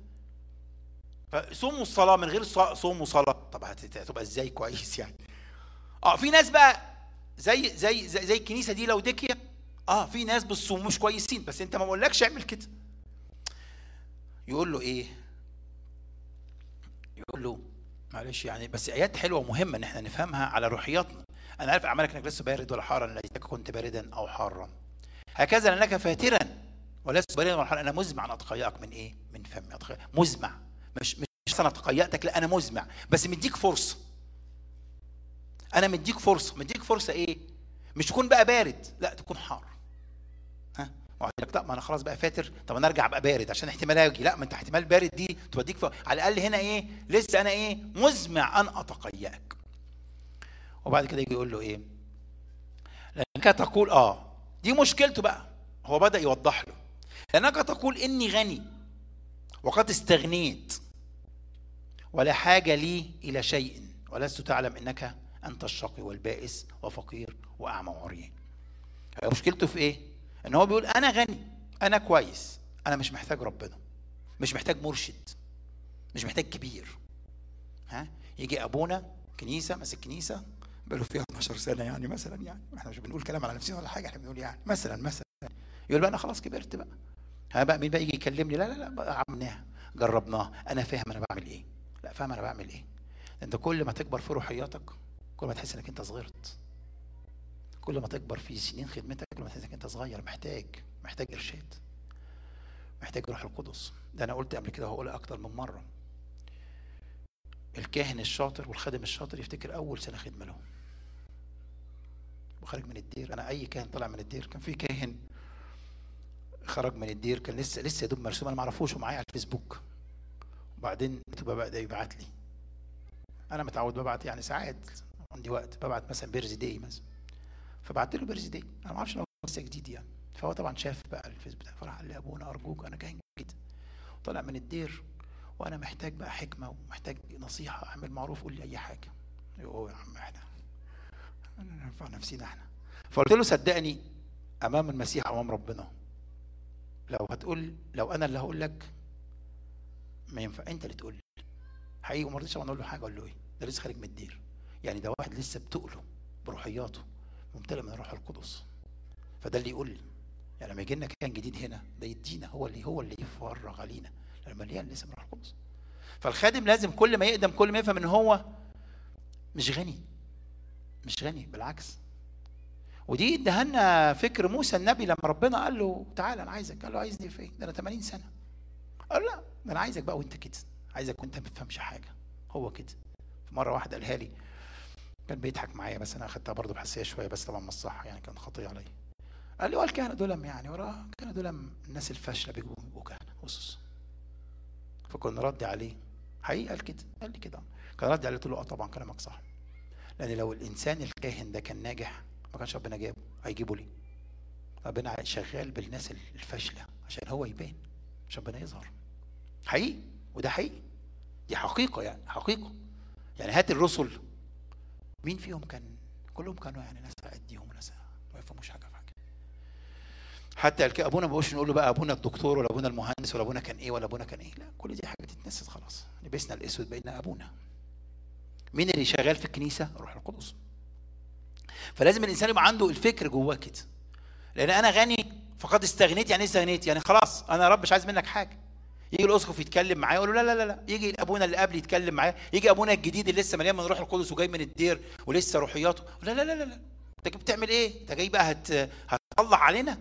فصوم والصلاه من غير صوم وصلاه طب هتبقى ازاي كويس يعني اه في ناس بقى زي زي زي, زي الكنيسه دي لو دكيه اه في ناس بالصوم مش كويسين بس انت ما بقولكش اعمل كده يقول له ايه يقول له معلش يعني بس ايات حلوه ومهمه ان احنا نفهمها على روحياتنا انا عارف اعمالك انك لست بارد ولا حارا ليتك كنت باردا او حارا هكذا لانك فاترا ولست باردا ولا حارا انا مزمع ان اتقيأك من ايه من فمي أتقيأ. مزمع مش مش انا تقيأتك لا انا مزمع بس مديك فرصه انا مديك فرصه مديك فرصه ايه مش تكون بقى بارد لا تكون حار ها واحد لك لا ما انا خلاص بقى فاتر طب انا ارجع ابقى بارد عشان احتمال اجي لا ما انت احتمال بارد دي توديك ف... على الاقل هنا ايه لسه انا ايه مزمع ان اتقيأك وبعد كده يجي يقول له ايه لانك تقول اه دي مشكلته بقى هو بدا يوضح له لانك تقول اني غني وقد استغنيت ولا حاجه لي الى شيء ولست تعلم انك انت الشقي والبائس وفقير واعمى وعريان مشكلته في ايه ان هو بيقول انا غني انا كويس انا مش محتاج ربنا مش محتاج مرشد مش محتاج كبير ها يجي ابونا كنيسه ماسك كنيسه بقاله فيها 12 سنه يعني مثلا يعني احنا مش بنقول كلام على نفسنا ولا حاجه احنا بنقول يعني مثلا مثلا يقول بقى انا خلاص كبرت بقى ها بقى مين بقى يجي يكلمني لا لا لا بقى عملناها جربناها انا فاهم انا بعمل ايه لا فاهم انا بعمل ايه انت كل ما تكبر في روحياتك كل ما تحس انك انت صغرت كل ما تكبر في سنين خدمتك كل ما تحس انك انت صغير محتاج محتاج ارشاد محتاج روح القدس ده انا قلت قبل كده وهقولها اكتر من مره الكاهن الشاطر والخادم الشاطر يفتكر اول سنه خدمه له وخارج من الدير انا اي كاهن طلع من الدير كان في كاهن خرج من الدير كان لسه لسه يا دوب مرسوم انا ما اعرفوش ومعايا على الفيسبوك وبعدين تبقى بقى يبعت لي انا متعود ببعت يعني ساعات عندي وقت ببعت مثلا بيرز داي مثلا فبعت له بيرز داي انا ما اعرفش ان هو لسه جديد يعني فهو طبعا شاف بقى الفيسبوك فراح قال لي ابونا ارجوك انا كاهن جديد طالع من الدير وانا محتاج بقى حكمه ومحتاج نصيحه اعمل معروف قول لي اي حاجه يقول يا عم احنا ننفع نفسينا احنا فقلت له صدقني امام المسيح امام ربنا لو هتقول لو انا اللي هقول لك ما ينفع انت اللي تقول لي حقيقي وما رضيتش اقول له حاجه اقول له ايه ده لسه خارج من الدير يعني ده واحد لسه بتقله بروحياته ممتلئ من الروح القدس فده اللي يقول لي يعني لما يجي لنا كان جديد هنا ده يدينا هو اللي هو اللي يفرغ علينا لان مليان لسه من الروح القدس فالخادم لازم كل ما يقدم كل ما يفهم ان هو مش غني مش غني بالعكس ودي ادهنا فكر موسى النبي لما ربنا قال له تعالى انا عايزك قال له عايزني في ايه؟ ده انا 80 سنه قال لا ده انا عايزك بقى وانت كده عايزك وانت ما بتفهمش حاجه هو كده في مره واحد قالها لي كان بيضحك معايا بس انا اخدتها برضه بحساسيه شويه بس طبعا مش صح يعني كان خطيه عليا قال لي هو الكهنه دول يعني وراه الكهنه دول الناس الفاشله بيجوا بيبقوا كهنه بص فكنا ردي عليه حقيقي قال كده قال لي كده كان ردي عليه قلت له اه طبعا كلامك صح لان لو الانسان الكاهن ده كان ناجح ما كانش ربنا جابه هيجيبه ليه ربنا شغال بالناس الفاشله عشان هو يبان عشان ربنا يظهر حقيقي وده حقيقي دي حقيقه يعني حقيقه يعني هات الرسل مين فيهم كان كلهم كانوا يعني ناس قديهم وناس ما يفهموش حاجه في حاجه حتى الك- ابونا ما بقوش نقول له بقى ابونا الدكتور ولا ابونا المهندس ولا ابونا كان ايه ولا ابونا كان ايه لا كل دي حاجات اتنست خلاص لبسنا الاسود بقينا ابونا مين اللي شغال في الكنيسه روح القدس فلازم الانسان يبقى عنده الفكر جواه كده لان انا غني فقد استغنيت يعني ايه استغنيت يعني خلاص انا يا رب مش عايز منك حاجه يجي الاسقف يتكلم معايا يقول له لا لا لا لا يجي ابونا اللي قبلي يتكلم معايا يجي ابونا الجديد اللي لسه مليان من روح القدس وجاي من الدير ولسه روحياته لا لا لا لا لا انت بتعمل ايه انت جاي بقى هت هتطلع علينا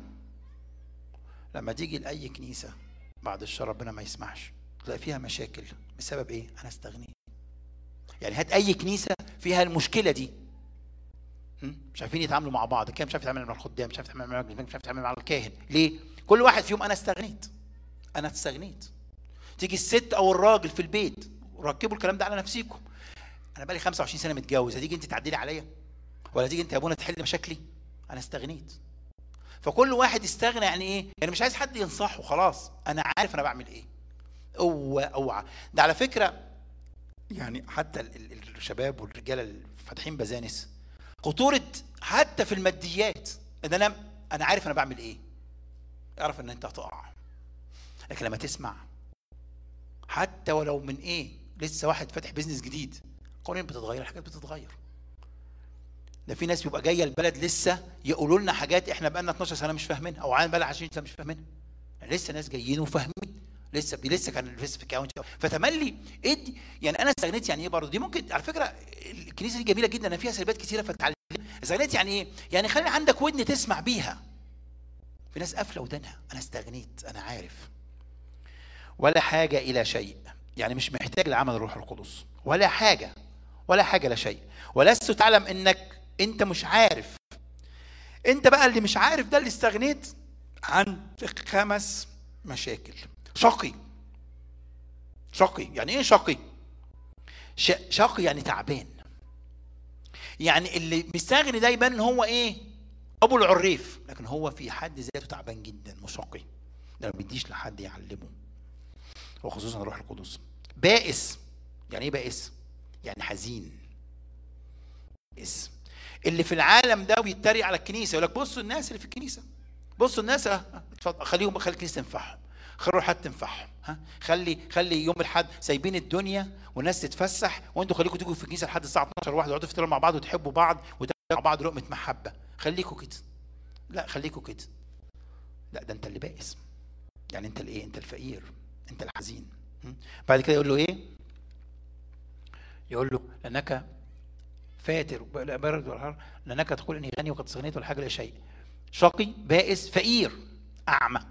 لما تيجي لاي كنيسه بعد الشر ربنا ما يسمحش تلاقي فيها مشاكل بسبب ايه انا استغنيت يعني هات اي كنيسه فيها المشكله دي هم؟ مش عارفين يتعاملوا مع بعض كان مش عارف يتعامل مع الخدام مش عارف يتعامل مع المجلس مش عارف يتعامل مع الكاهن ليه كل واحد فيهم انا استغنيت انا استغنيت تيجي الست او الراجل في البيت وركبوا الكلام ده على نفسيكم انا بقالي 25 سنه متجوز هتيجي انت تعدلي عليا ولا تيجي انت يا ابونا تحل مشاكلي انا استغنيت فكل واحد استغنى يعني ايه يعني مش عايز حد ينصحه خلاص انا عارف انا بعمل ايه اوعى اوعى ده على فكره يعني حتى ال- ال- الشباب والرجاله اللي فاتحين بزانس خطوره حتى في الماديات ان انا انا عارف انا بعمل ايه اعرف ان انت هتقع لكن لما تسمع حتى ولو من ايه لسه واحد فاتح بيزنس جديد قوانين بتتغير حاجات بتتغير ده في ناس بيبقى جايه البلد لسه يقولوا لنا حاجات احنا بقالنا 12 سنه مش فاهمينها او عن بقى 20 سنه مش فاهمينها يعني لسه ناس جايين وفاهمين لسه لسه كان لسه في كاونتي فتملي ادي يعني انا استغنيت يعني ايه برضه دي ممكن على فكره الكنيسه دي جميله جدا انا فيها سلبيات كتيره فتعلم استغنيت يعني ايه؟ يعني خلي عندك ودن تسمع بيها في ناس قافله ودانها انا استغنيت انا عارف ولا حاجه الى شيء يعني مش محتاج لعمل الروح القدس ولا حاجه ولا حاجه لا شيء ولست تعلم انك انت مش عارف انت بقى اللي مش عارف ده اللي استغنيت عن خمس مشاكل شقي شقي يعني ايه شقي ش- شقي يعني تعبان يعني اللي مستغني ده يبان ان هو ايه ابو العريف لكن هو في حد ذاته تعبان جدا مشقي ده ما بيديش لحد يعلمه وخصوصا الروح القدس بائس يعني ايه بائس يعني حزين بائس اللي في العالم ده بيتريق على الكنيسه يقول لك بصوا الناس اللي في الكنيسه بصوا الناس اه اه، اتفضل خليهم خلي الكنيسه تنفعهم خلوا الحد تنفعهم ها خلي خلي يوم الحد سايبين الدنيا والناس تتفسح وانتوا خليكم تيجوا في الكنيسه لحد الساعه 12 واحد وتقعدوا تفطروا مع بعض وتحبوا بعض وتاكلوا مع بعض لقمه محبه خليكوا كده لا خليكوا كده لا ده انت اللي بائس يعني انت الايه انت الفقير انت الحزين م? بعد كده يقول له ايه يقول له لانك فاتر لا برد ولا حر لانك تقول اني غني وقد استغنيت والحاجه لا شيء شقي بائس فقير اعمى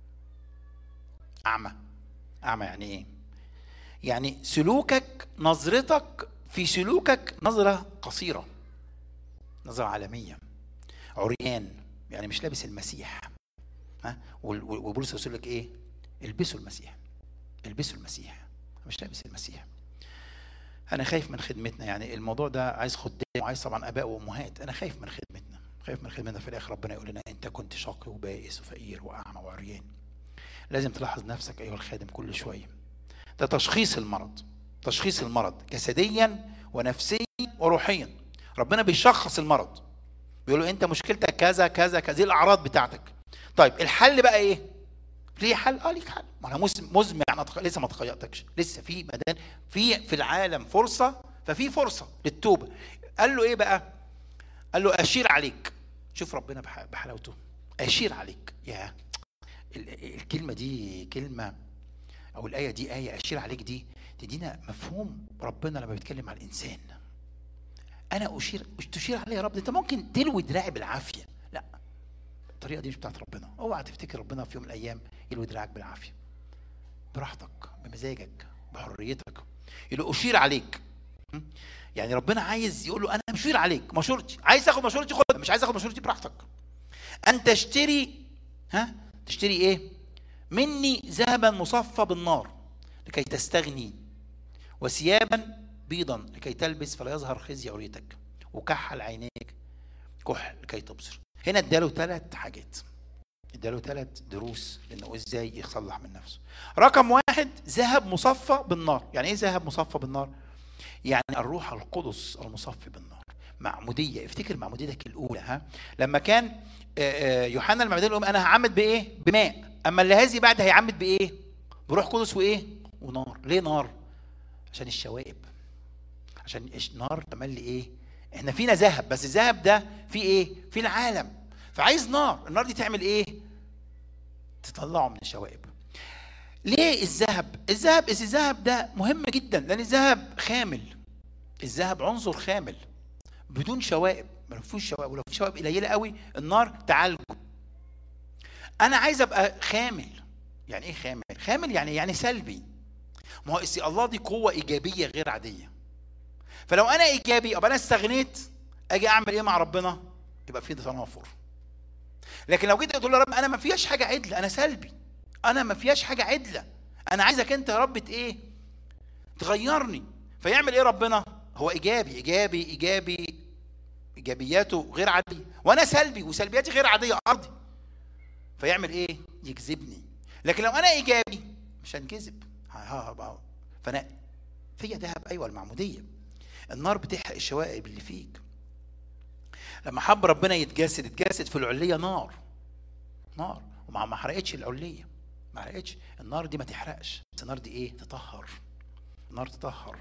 اعمى اعمى يعني ايه يعني سلوكك نظرتك في سلوكك نظره قصيره نظره عالميه عريان يعني مش لابس المسيح ها وال- وال- وبولس يقول لك ايه البسوا المسيح البسوا المسيح مش لابس المسيح انا خايف من خدمتنا يعني الموضوع ده عايز خدام وعايز طبعا اباء وامهات انا خايف من خدمتنا خايف من خدمتنا في الاخر ربنا يقول لنا انت كنت شقي وبائس وفقير واعمى وعريان لازم تلاحظ نفسك ايها الخادم كل شويه ده تشخيص المرض تشخيص المرض جسديا ونفسيا وروحيا ربنا بيشخص المرض بيقول له انت مشكلتك كذا كذا كذا دي الاعراض بتاعتك طيب الحل بقى ايه ليه حل اه ليك حل ما انا مز- مزمع انا تخ- لسه ما تخيرتكش لسه في مدان في في العالم فرصه ففي فرصه للتوبه قال له ايه بقى قال له اشير عليك شوف ربنا بح- بحلاوته اشير عليك يا ال- الكلمه دي كلمه او الايه دي ايه اشير عليك دي تدينا مفهوم ربنا لما بيتكلم على الانسان انا اشير مش تشير علي يا رب ده انت ممكن تلوي دراعي بالعافيه لا الطريقه دي مش بتاعت ربنا اوعى تفتكر ربنا في يوم من الايام يلوي دراعك بالعافيه براحتك بمزاجك بحريتك يقول له اشير عليك م? يعني ربنا عايز يقول له انا مشير عليك مشورتي عايز تاخد مشورتي خد مش عايز تاخد مشورتي براحتك ان تشتري ها تشتري ايه مني ذهبا مصفى بالنار لكي تستغني وثيابا بيضا لكي تلبس فلا يظهر خزي عريتك وكحل عينيك كحل لكي تبصر هنا اداله ثلاث حاجات اداله ثلاث دروس لانه ازاي يصلح من نفسه رقم واحد ذهب مصفى بالنار يعني ايه ذهب مصفى بالنار يعني الروح القدس المصفي بالنار معموديه افتكر معموديتك الاولى ها لما كان آه، آه، يوحنا المعمدان يقول انا هعمد بايه بماء اما اللي هذي بعد هيعمد بايه بروح قدس وايه ونار ليه نار عشان الشوائب عشان إيش- نار تملي ايه احنا فينا ذهب بس الذهب ده فيه ايه في العالم فعايز نار النار دي تعمل ايه تطلعه من الشوائب ليه الذهب الذهب إذا الذهب ده مهم جدا لان الذهب خامل الذهب عنصر خامل بدون شوائب ما فيهوش شوائب ولو في شوائب قليله قوي النار تعالجه انا عايز ابقى خامل يعني ايه خامل خامل يعني يعني سلبي ما هو إس- الله دي قوه ايجابيه غير عاديه فلو انا ايجابي ابقى انا استغنيت اجي اعمل ايه مع ربنا يبقى في تنافر لكن لو جيت تقول يا رب انا ما فيهاش حاجه عدله انا سلبي انا ما فيهاش حاجه عدله انا عايزك انت يا رب ت- ايه تغيرني فيعمل ايه ربنا هو ايجابي ايجابي ايجابي ايجابياته غير عاديه وانا سلبي وسلبياتي غير عاديه ارضي فيعمل ايه يجذبني لكن لو انا ايجابي مش هنجذب ها- ها- ها- فانا فيا ذهب ايوه المعموديه النار بتحرق الشوائب اللي فيك لما حب ربنا يتجسد اتجسد في العليه نار نار وما ما حرقتش العليه ما حرقتش النار دي ما تحرقش بس النار دي ايه تطهر النار تطهر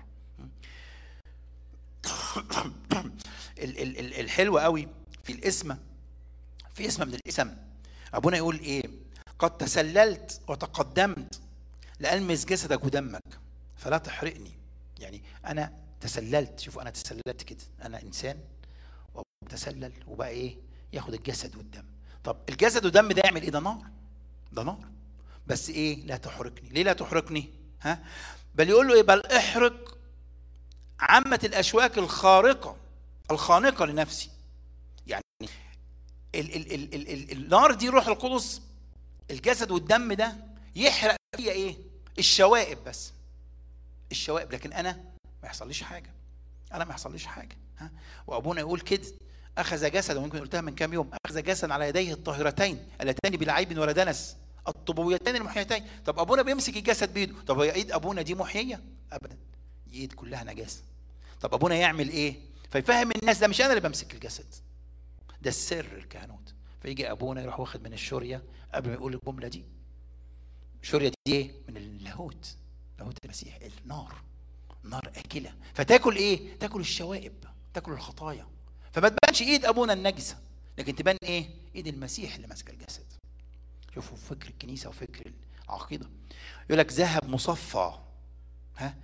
ال- ال- ال- الحلو قوي في الاسم في اسم من الاسم ابونا يقول ايه قد تسللت وتقدمت لالمس جسدك ودمك فلا تحرقني يعني انا تسللت شوفوا انا تسللت كده انا انسان وتسلل وبقى ايه ياخد الجسد والدم طب الجسد والدم ده يعمل ايه ده نار ده نار بس ايه لا تحرقني ليه لا تحرقني ها بل يقول له ايه بل احرق عامة الاشواك الخارقة الخانقة لنفسي يعني ال ال ال ال ال النار دي روح القدس الجسد والدم ده يحرق فيها ايه الشوائب بس الشوائب لكن انا ما يحصليش حاجه انا ما يحصليش حاجه ها وابونا يقول كده اخذ جسدا ويمكن قلتها من كام يوم اخذ جسدا على يديه الطاهرتين اللتان بلا عيب ولا دنس الطبويتين المحيتين طب ابونا بيمسك الجسد بايده طب هي ايد ابونا دي محيه ابدا دي ايد كلها نجاسه طب ابونا يعمل ايه فيفهم الناس ده مش انا اللي بمسك الجسد ده السر الكهنوت فيجي ابونا يروح واخد من الشوريه قبل ما يقول الجمله دي شوريا دي ايه من اللاهوت لاهوت المسيح النار نار اكله فتاكل ايه تاكل الشوائب تاكل الخطايا فما تبانش ايد ابونا النجسه لكن تبان ايه ايد المسيح اللي ماسكه الجسد شوفوا فكر الكنيسه وفكر العقيده يقول لك ذهب مصفى ها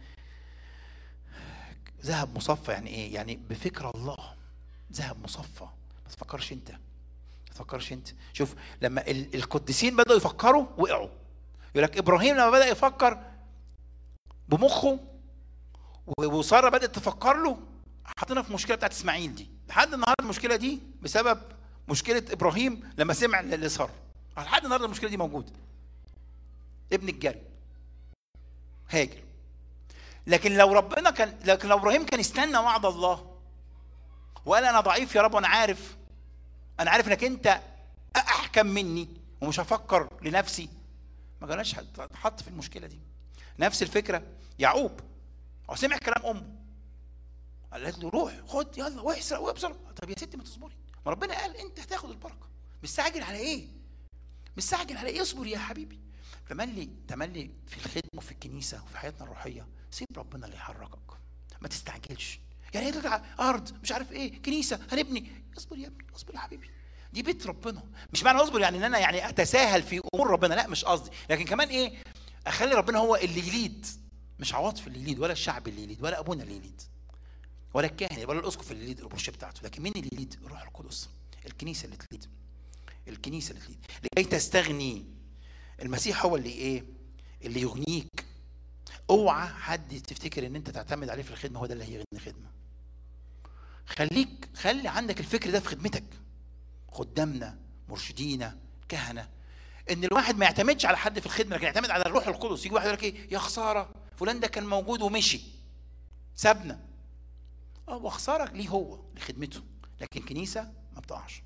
ذهب مصفى يعني ايه يعني بفكر الله ذهب مصفى ما تفكرش انت ما تفكرش انت شوف لما ال- القديسين بدأوا يفكروا وقعوا يقول لك ابراهيم لما بدأ يفكر بمخه و- وساره بدأت تفكر له حطينا في مشكله بتاعت اسماعيل دي لحد النهارده المشكله دي بسبب مشكله ابراهيم لما سمع اللي ساره لحد النهارده المشكله دي موجوده ابن الجري هاجر لكن لو ربنا كان لكن لو ابراهيم كان استنى وعد الله وقال انا ضعيف يا رب وانا عارف انا عارف انك انت احكم مني ومش هفكر لنفسي ما كانش هتحط في المشكله دي نفس الفكره يعقوب هو سمع كلام امه قالت له روح خد يلا واحسر وابصر طب يا ستي ما تصبري ما ربنا قال انت هتاخد البركه مستعجل على ايه مستعجل على ايه اصبر يا حبيبي تملي تملي في الخدمه وفي الكنيسه وفي حياتنا الروحيه سيب ربنا اللي يحركك ما تستعجلش يعني ايه تطلع ارض مش عارف ايه كنيسه هنبني اصبر يا ابني اصبر يا حبيبي دي بيت ربنا مش معنى اصبر يعني ان انا يعني اتساهل في امور ربنا لا مش قصدي لكن كمان ايه اخلي ربنا هو اللي يليد مش عواطف اللي يليد ولا الشعب اللي يليد ولا ابونا اللي يليد ولا الكاهن ولا الاسقف اللي يليد البرشه بتاعته لكن مين اللي يليد الروح القدس الكنيسه اللي تليد الكنيسه اللي تليد لكي تستغني المسيح هو اللي ايه اللي يغنيك اوعى حد تفتكر ان انت تعتمد عليه في الخدمه هو ده اللي هيغني خدمه خليك خلي عندك الفكر ده في خدمتك خدامنا مرشدينا كهنه ان الواحد ما يعتمدش على حد في الخدمه لكن يعتمد على الروح القدس يجي واحد يقول لك ايه يا خساره فلان ده كان موجود ومشي سابنا اه وخساره ليه هو لخدمته لكن كنيسه ما بتقعش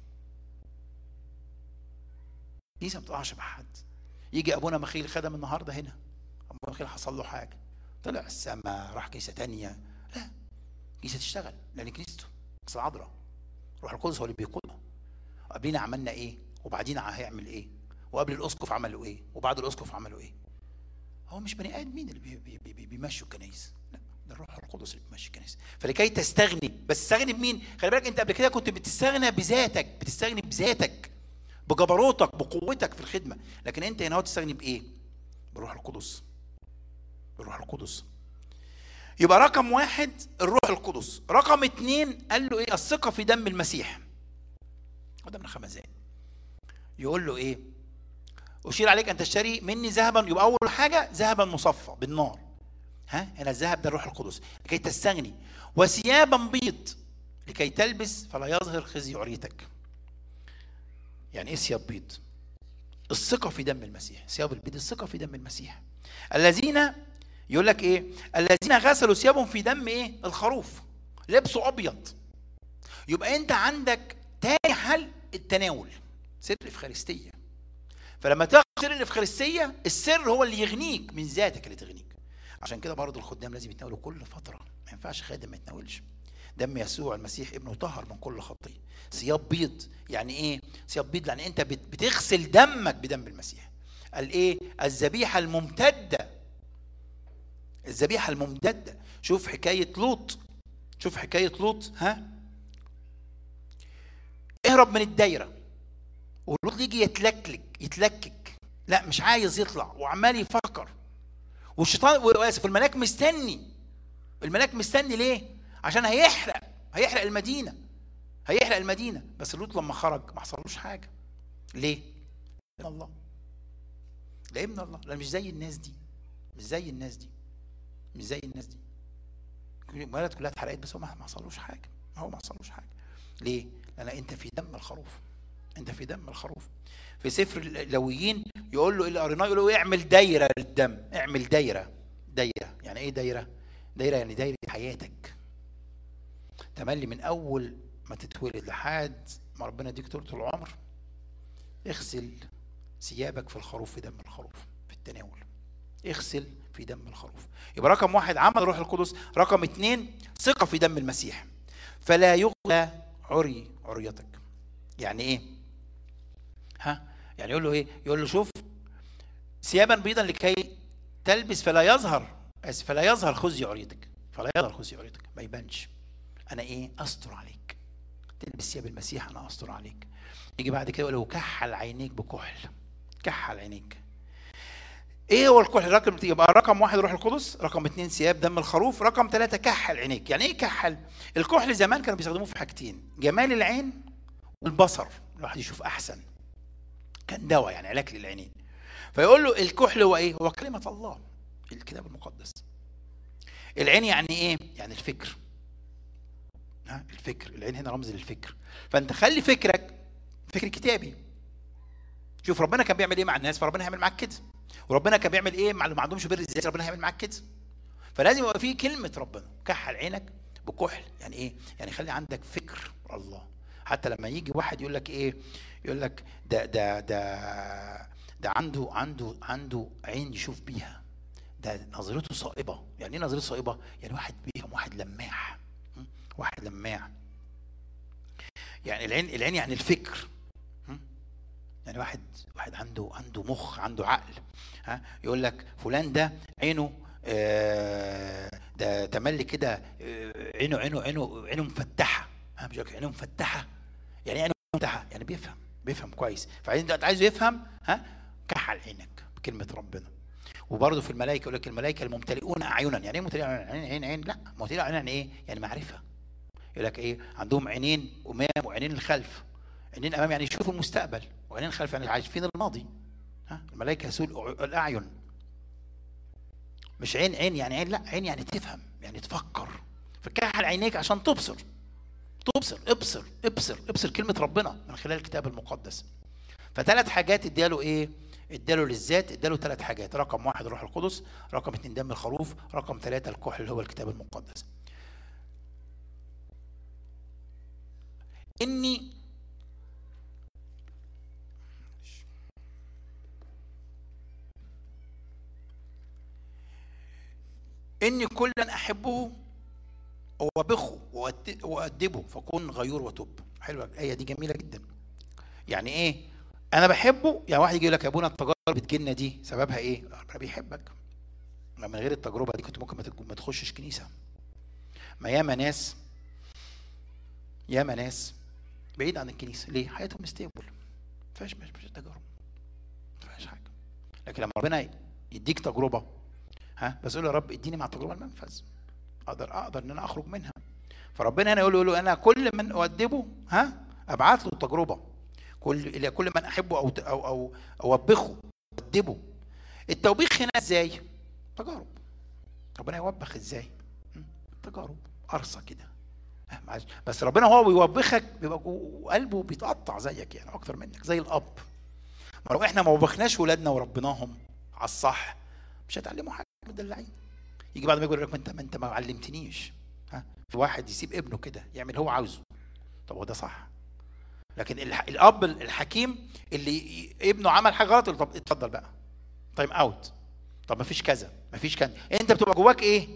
كنيسه ما بتقعش مع حد يجي ابونا مخيل خدم النهارده هنا ابونا مخيل حصل له حاجه طلع السما راح كنيسه تانية لا كنيسه تشتغل لان كنيسته كنيسه عذراء روح القدس هو اللي بيقودها قبلينا عملنا ايه وبعدين هيعمل ايه وقبل الاسقف عملوا ايه وبعد الاسقف عملوا ايه هو مش بني ادمين اللي بي بي بي بيمشوا الكنايس لا ده الروح القدس اللي بيمشي الكنيسه فلكي تستغني بس تستغني بمين خلي بالك انت قبل كده كنت بتستغنى بذاتك بتستغني بذاتك بجبروتك بقوتك في الخدمه لكن انت هنا هو تستغني بايه بالروح القدس بالروح القدس يبقى رقم واحد الروح القدس رقم اتنين قال له ايه الثقة في دم المسيح وده من خمس دقايق يقول له ايه أشير عليك أن تشتري مني ذهبا يبقى أول حاجة ذهبا مصفى بالنار ها هنا الذهب ده الروح القدس لكي تستغني وثيابا بيض لكي تلبس فلا يظهر خزي عريتك يعني ايه ثياب بيض الثقة في دم المسيح ثياب البيض الثقة في دم المسيح الذين يقول لك ايه الذين غسلوا ثيابهم في دم ايه الخروف لبسوا ابيض يبقى انت عندك تاني حل التناول سر الافخارستيه فلما تاخد سر الافخارستيه السر هو اللي يغنيك من ذاتك اللي تغنيك عشان كده برضه الخدام لازم يتناولوا كل فتره ما ينفعش خادم ما يتناولش دم يسوع المسيح ابنه طهر من كل خطيه ثياب بيض يعني ايه ثياب بيض يعني انت بتغسل دمك بدم المسيح قال ايه الذبيحه الممتده الذبيحه الممتده شوف حكايه لوط شوف حكايه لوط ها اهرب من الدايره ولوط يجي يتلكلك يتلكك لا مش عايز يطلع وعمال يفكر والشيطان واسف الملاك مستني الملاك مستني ليه عشان هيحرق هيحرق المدينه هيحرق المدينه بس لوط لما خرج ما حصلوش حاجه ليه لان الله لان الله لا مش زي الناس دي مش زي الناس دي مش زي الناس دي البلد كلها اتحرقت بس هو ما حصلوش حاجه هو ما حصلوش حاجه ليه لان انت في دم الخروف انت في دم الخروف في سفر اللويين يقول له اللي قريناه يقول له اعمل دايره للدم اعمل دايره دايره يعني ايه دايره دايره يعني دايره حياتك تملي من اول ما تتولد لحد ما ربنا يديك طول العمر اغسل ثيابك في الخروف في دم الخروف في التناول اغسل في دم الخروف يبقى رقم واحد عمل روح القدس رقم اتنين ثقة في دم المسيح فلا يغلى عري عريتك يعني ايه ها يعني يقول له ايه يقول له شوف ثيابا بيضا لكي تلبس فلا يظهر اسف فلا يظهر خزي عريتك فلا يظهر خزي عريتك ما يبانش انا ايه استر عليك تلبس ثياب المسيح انا استر عليك يجي بعد كده يقول له كحل عينيك بكحل كحل عينيك ايه هو الكحل رقم يبقى رقم واحد روح القدس رقم اثنين ثياب دم الخروف رقم ثلاثة كحل عينيك يعني ايه كحل الكحل زمان كانوا بيستخدموه في حاجتين جمال العين والبصر الواحد يشوف احسن كان دواء يعني علاج للعينين فيقول له الكحل هو ايه هو كلمة الله الكتاب المقدس العين يعني ايه يعني الفكر ها الفكر العين هنا رمز للفكر فانت خلي فكرك فكر كتابي شوف ربنا كان بيعمل ايه مع الناس فربنا هيعمل معاك كده وربنا كان بيعمل ايه مع اللي ما عندهمش بر الذات ربنا هيعمل معاك كده فلازم يبقى في كلمه ربنا كحل عينك بكحل يعني ايه يعني خلي عندك فكر الله حتى لما يجي واحد يقول لك ايه يقول لك ده ده ده ده عنده عنده عنده عين يشوف بيها ده نظرته صائبه يعني ايه نظرته صائبه يعني واحد بيفهم واحد لماح م? واحد لماح يعني العين العين يعني الفكر م? يعني واحد واحد عنده عنده مخ عنده عقل ها يقول لك فلان ده عينه آه، ده تملي كده آه، عينه عينه عينه عينه مفتحه ها مش عينه مفتحه يعني إيه عينه مفتحه يعني بيفهم بيفهم كويس فعايز انت عايزه يفهم ها كحل عينك بكلمه ربنا وبرضه في الملائكه يقول لك الملائكه الممتلئون اعينا يعني ايه ممتلئون عين عين عين لا ممتلئون اعينا يعني ايه يعني معرفه يقول لك ايه عندهم عينين امام وعينين الخلف عينين امام يعني يشوفوا المستقبل وعينين خلف يعني عارفين الماضي ها الملائكه سوء الاعين مش عين عين يعني عين لا عين يعني تفهم يعني تفكر فكحل عينيك عشان تبصر تبصر ابصر ابصر ابصر كلمه ربنا من خلال الكتاب المقدس فثلاث حاجات اداله ايه اداله للذات اداله ثلاث حاجات رقم واحد الروح القدس رقم اثنين دم الخروف رقم ثلاثة الكحل اللي هو الكتاب المقدس اني اني كلا احبه وبخه وأد- وأدبه فكن غيور وتب حلوه الايه دي جميله جدا يعني ايه انا بحبه يعني واحد يجي يقول لك يا ابونا التجارب بتجيلنا دي سببها ايه ربنا بيحبك ما من غير التجربه دي كنت ممكن ما تك- ما تخشش كنيسه ما ياما ناس ياما ناس بعيد عن الكنيسه ليه حياتهم ستيبل ما فيهاش مش مش تجارب ما فيهاش حاجه لكن لما ربنا يديك تجربه ها بس قول يا رب اديني مع التجربه المنفذ اقدر اقدر ان انا اخرج منها فربنا هنا يقول له, يقول له انا كل من اؤدبه ها ابعت له التجربه كل الى كل من احبه او او او اوبخه اؤدبه التوبيخ هنا ازاي تجارب ربنا يوبخ ازاي م? تجارب قرصه كده ها، معلش. بس ربنا هو بيوبخك بيبقى جو- قلبه بيتقطع زيك يعني اكتر منك زي الاب ما لو احنا ما وبخناش ولادنا وربناهم على الصح مش هيتعلموا حاجه مدلعين يجي بعد ما يقول لك ما انت ما انت ما علمتنيش ها في واحد يسيب ابنه كده يعمل اللي هو عاوزه طب هو ده صح لكن الح... الاب الحكيم اللي ي- ابنه عمل حاجه غلط يقول طب اتفضل بقى تايم اوت طب ما فيش كذا ما فيش كذا انت بتبقى جواك ايه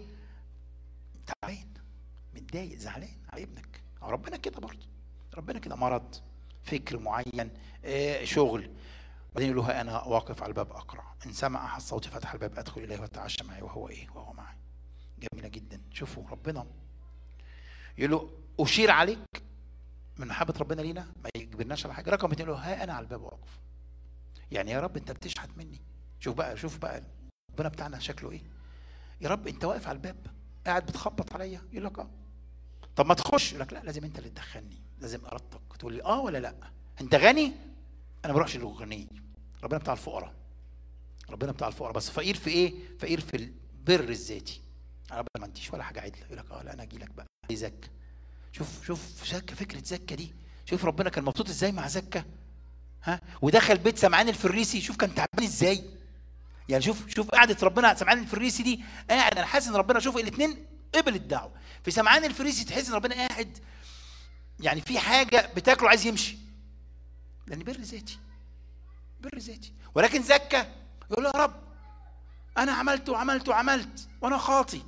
تعبان متضايق زعلان على ابنك أو ربنا كده برضه ربنا كده مرض فكر معين آه، شغل بعدين يقول له ها انا واقف على الباب اقرع ان سمع احد صوتي فتح الباب ادخل اليه واتعشى معي وهو ايه وهو معي جميله جدا شوفوا ربنا يقول له اشير عليك من محبه ربنا لينا ما يجبرناش على حاجه رقم اتنين يقول له ها انا على الباب واقف يعني يا رب انت بتشحت مني شوف بقى شوف بقى ربنا بتاعنا شكله ايه يا رب انت واقف على الباب قاعد بتخبط عليا يقول لك اه طب ما تخش يقول لك لا لازم انت اللي تدخلني لازم ارادتك تقول لي اه ولا لا انت غني انا ما بروحش للغني ربنا بتاع الفقراء ربنا بتاع الفقراء بس فقير في ايه فقير في البر الذاتي انا ربنا ما عنديش ولا حاجه عدله يقول لك اه لا انا اجي لك بقى زكى شوف شوف زكى فكره زكى دي شوف ربنا كان مبسوط ازاي مع زكى ها ودخل بيت سمعان الفريسي شوف كان تعبان ازاي يعني شوف شوف قعده ربنا سمعان الفريسي دي قاعد انا حاسس ان ربنا شوف الاثنين قبل الدعوه في سمعان الفريسي تحس ان ربنا قاعد يعني في حاجه بتاكله عايز يمشي لان بر ذاتي بر ذاتي ولكن زكى يقول له يا رب انا عملت وعملت وعملت وانا خاطي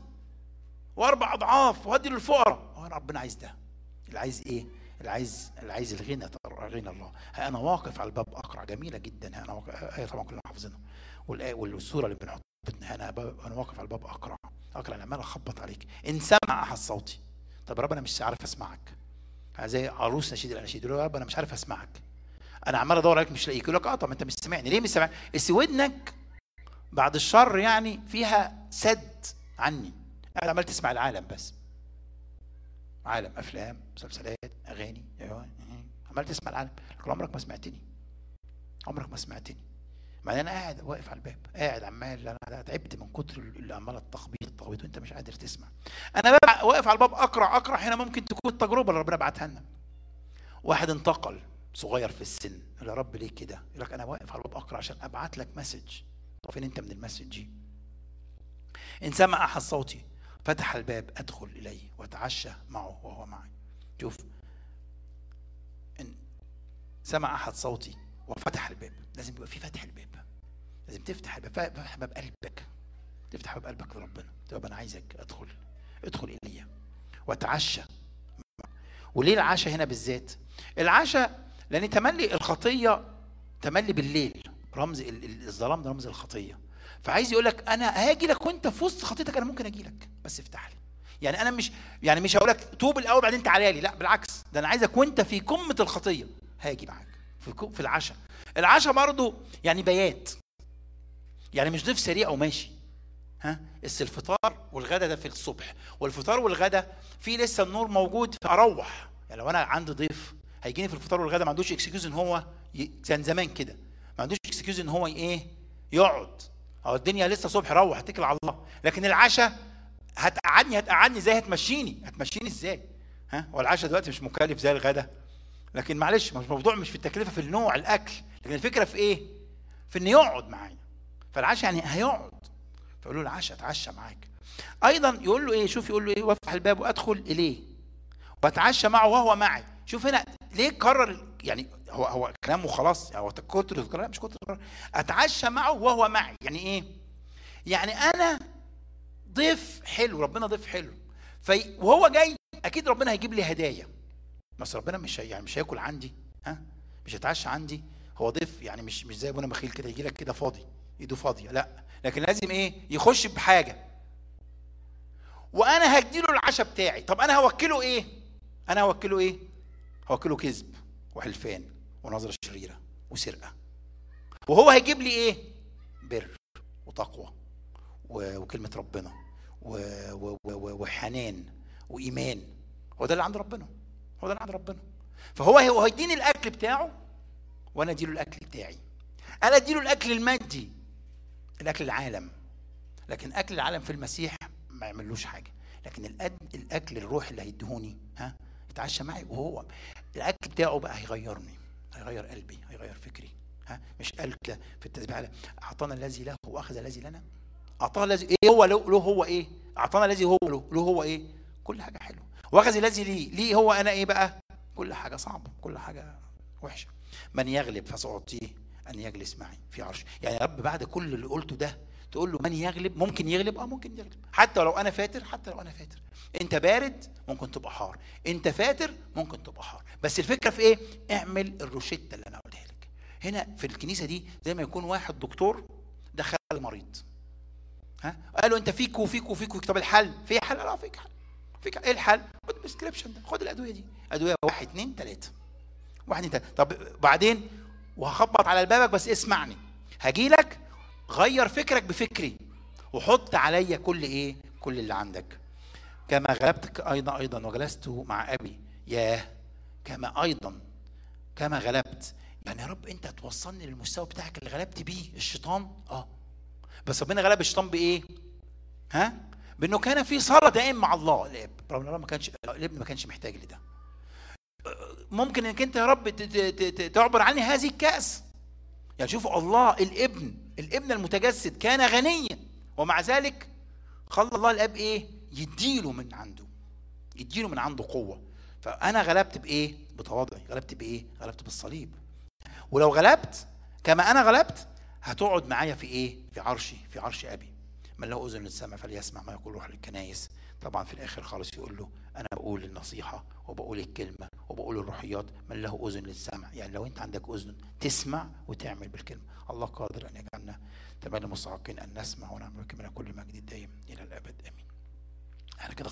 واربع اضعاف وادي للفقراء هو ربنا عايز ده اللي عايز ايه اللي عايز اللي عايز الغنى غنى الله ها انا واقف على الباب اقرع جميله جدا ها انا واقف هي طبعا كلنا حافظينها والآية والصوره اللي بنحطها انا باب- انا واقف على الباب اقرع اقرع انا عمال اخبط عليك ان سمع احد صوتي طب يا رب انا مش عارف اسمعك زي عروس نشيد الاناشيد يقول له يا رب انا مش عارف اسمعك انا عمال ادور عليك مش لاقيك يقول لك اه طب انت مش سامعني ليه مش سامعني بس ودنك بعد الشر يعني فيها سد عني قاعد عمال تسمع العالم بس عالم افلام مسلسلات اغاني أيوة، عمال تسمع العالم لكن عمرك ما سمعتني عمرك ما سمعتني مع ان انا قاعد واقف على الباب قاعد عمال انا تعبت من كتر اللي عمال التخبيط التخبيط وانت مش قادر تسمع انا بقى واقف على الباب اقرع اقرع هنا ممكن تكون التجربه اللي ربنا بعتها لنا واحد انتقل صغير في السن يقول يا رب ليه كده يقول لك انا واقف على الباب اقرع عشان ابعت لك مسج طب فين انت من المسج دي ان سمع احد صوتي فتح الباب ادخل اليه واتعشى معه وهو معي شوف ان سمع احد صوتي وفتح الباب لازم يبقى في فتح الباب لازم تفتح الباب فتح باب قلبك تفتح باب قلبك لربنا تبقى انا عايزك ادخل ادخل الي واتعشى وليه العشاء هنا بالذات العشاء لان تملي الخطيه تملي بالليل رمز ال- ال- الظلام ده رمز الخطيه فعايز يقول لك انا هاجي لك وانت في وسط خطيتك انا ممكن اجي لك بس افتح لي يعني انا مش يعني مش هقول لك توب الاول بعدين تعالى لي لا بالعكس ده انا عايزك وانت في قمه الخطيه هاجي معاك في كو- في العشاء العشاء برضو يعني بيات يعني مش ضيف سريع وماشي ها بس الفطار والغدا ده في الصبح والفطار والغدا في لسه النور موجود فاروح يعني لو انا عندي ضيف هيجيني في الفطار والغدا ما عندوش اكسكيوز ان هو ي... كان زمان كده ما عندوش اكسكيوز ان هو ايه يقعد او الدنيا لسه صبح روح اتكل على الله لكن العشاء هتقعدني هتقعدني ازاي هتمشيني هتمشيني ازاي ها هو العشاء دلوقتي مش مكلف زي الغدا لكن معلش مش الموضوع مش في التكلفه في النوع الاكل لكن الفكره في ايه في ان يقعد معايا فالعشاء يعني هيقعد فيقول له العشاء اتعشى معاك ايضا يقول له ايه شوف يقول له ايه وافتح الباب وادخل اليه واتعشى معه وهو معي شوف هنا ليه كرر يعني هو هو كلامه خلاص هو كتر الكلام مش كتر الكلام. اتعشى معه وهو معي يعني ايه يعني انا ضيف حلو ربنا ضيف حلو في وهو جاي اكيد ربنا هيجيب لي هدايا بس ربنا مش هي يعني مش هياكل عندي ها مش هيتعشى عندي هو ضيف يعني مش مش زي ابونا بخيل كده يجي لك كده فاضي ايده فاضيه لا لكن لازم ايه يخش بحاجه وانا هديله العشاء بتاعي طب انا هوكله ايه انا هوكله ايه هوكله كذب وحلفان ونظره شريره وسرقه وهو هيجيب لي ايه بر وتقوى و- وكلمه ربنا و- و- و- وحنان وايمان هو ده اللي عند ربنا هو ده اللي عند ربنا فهو هو هيديني الاكل بتاعه وانا اديله الاكل بتاعي انا اديله الاكل المادي الاكل العالم لكن اكل العالم في المسيح ما يعملوش حاجه لكن الأد... الاكل الروح اللي هيديهوني ها يتعشى معي وهو الاكل بتاعه بقى هيغيرني هيغير قلبي هيغير فكري ها مش قال كده في التسبيح على اعطانا الذي له واخذ الذي لنا اعطانا الذي ايه هو له, له هو ايه اعطانا الذي هو له له هو ايه كل حاجه حلوه واخذ الذي لي ليه هو انا ايه بقى كل حاجه صعبه كل حاجه وحشه من يغلب فسأعطيه ان يجلس معي في عرش يعني يا رب بعد كل اللي قلته ده تقول له من يغلب ممكن يغلب اه ممكن يغلب حتى لو انا فاتر حتى لو انا فاتر انت بارد ممكن تبقى حار انت فاتر ممكن تبقى حار بس الفكره في ايه اعمل الروشته اللي انا قلتها لك هنا في الكنيسه دي زي ما يكون واحد دكتور دخل مريض ها قالوا انت فيك وفيك وفيك طب الحل في حل لا فيك حل فيك ايه الحل خد البريسكريبشن ده خد الادويه دي ادويه واحد اثنين ثلاثه واحد اثنين ثلاثه طب بعدين وهخبط على بابك بس اسمعني هجي لك غير فكرك بفكري وحط عليا كل ايه كل اللي عندك كما غلبتك ايضا ايضا وجلست مع ابي ياه كما ايضا كما غلبت يعني يا رب انت هتوصلني للمستوى بتاعك اللي غلبت بيه الشيطان اه بس ربنا غلب الشيطان بايه ها بانه كان في صلاه دائم مع الله الاب رغم الله ما كانش الابن ما كانش محتاج لده ممكن انك انت يا رب ت- ت- ت- تعبر عني هذه الكاس يعني شوفوا الله الابن الابن المتجسد كان غنيا ومع ذلك خلى الله الاب ايه يديله من عنده يديله من عنده قوه فانا غلبت بايه بتواضعي غلبت بايه غلبت بالصليب ولو غلبت كما انا غلبت هتقعد معايا في ايه في عرشي في عرش ابي من له اذن للسمع فليسمع ما يقول روح للكنايس طبعا في الاخر خالص يقول له انا بقول النصيحه وبقول الكلمه وبقول الروحيات من له اذن للسمع يعني لو انت عندك اذن تسمع وتعمل بالكلمه الله قادر ان يجعلنا يوحنا تمام المستحقين ان نسمع ونعمل كما كل مجد دائم الى الابد امين احنا كده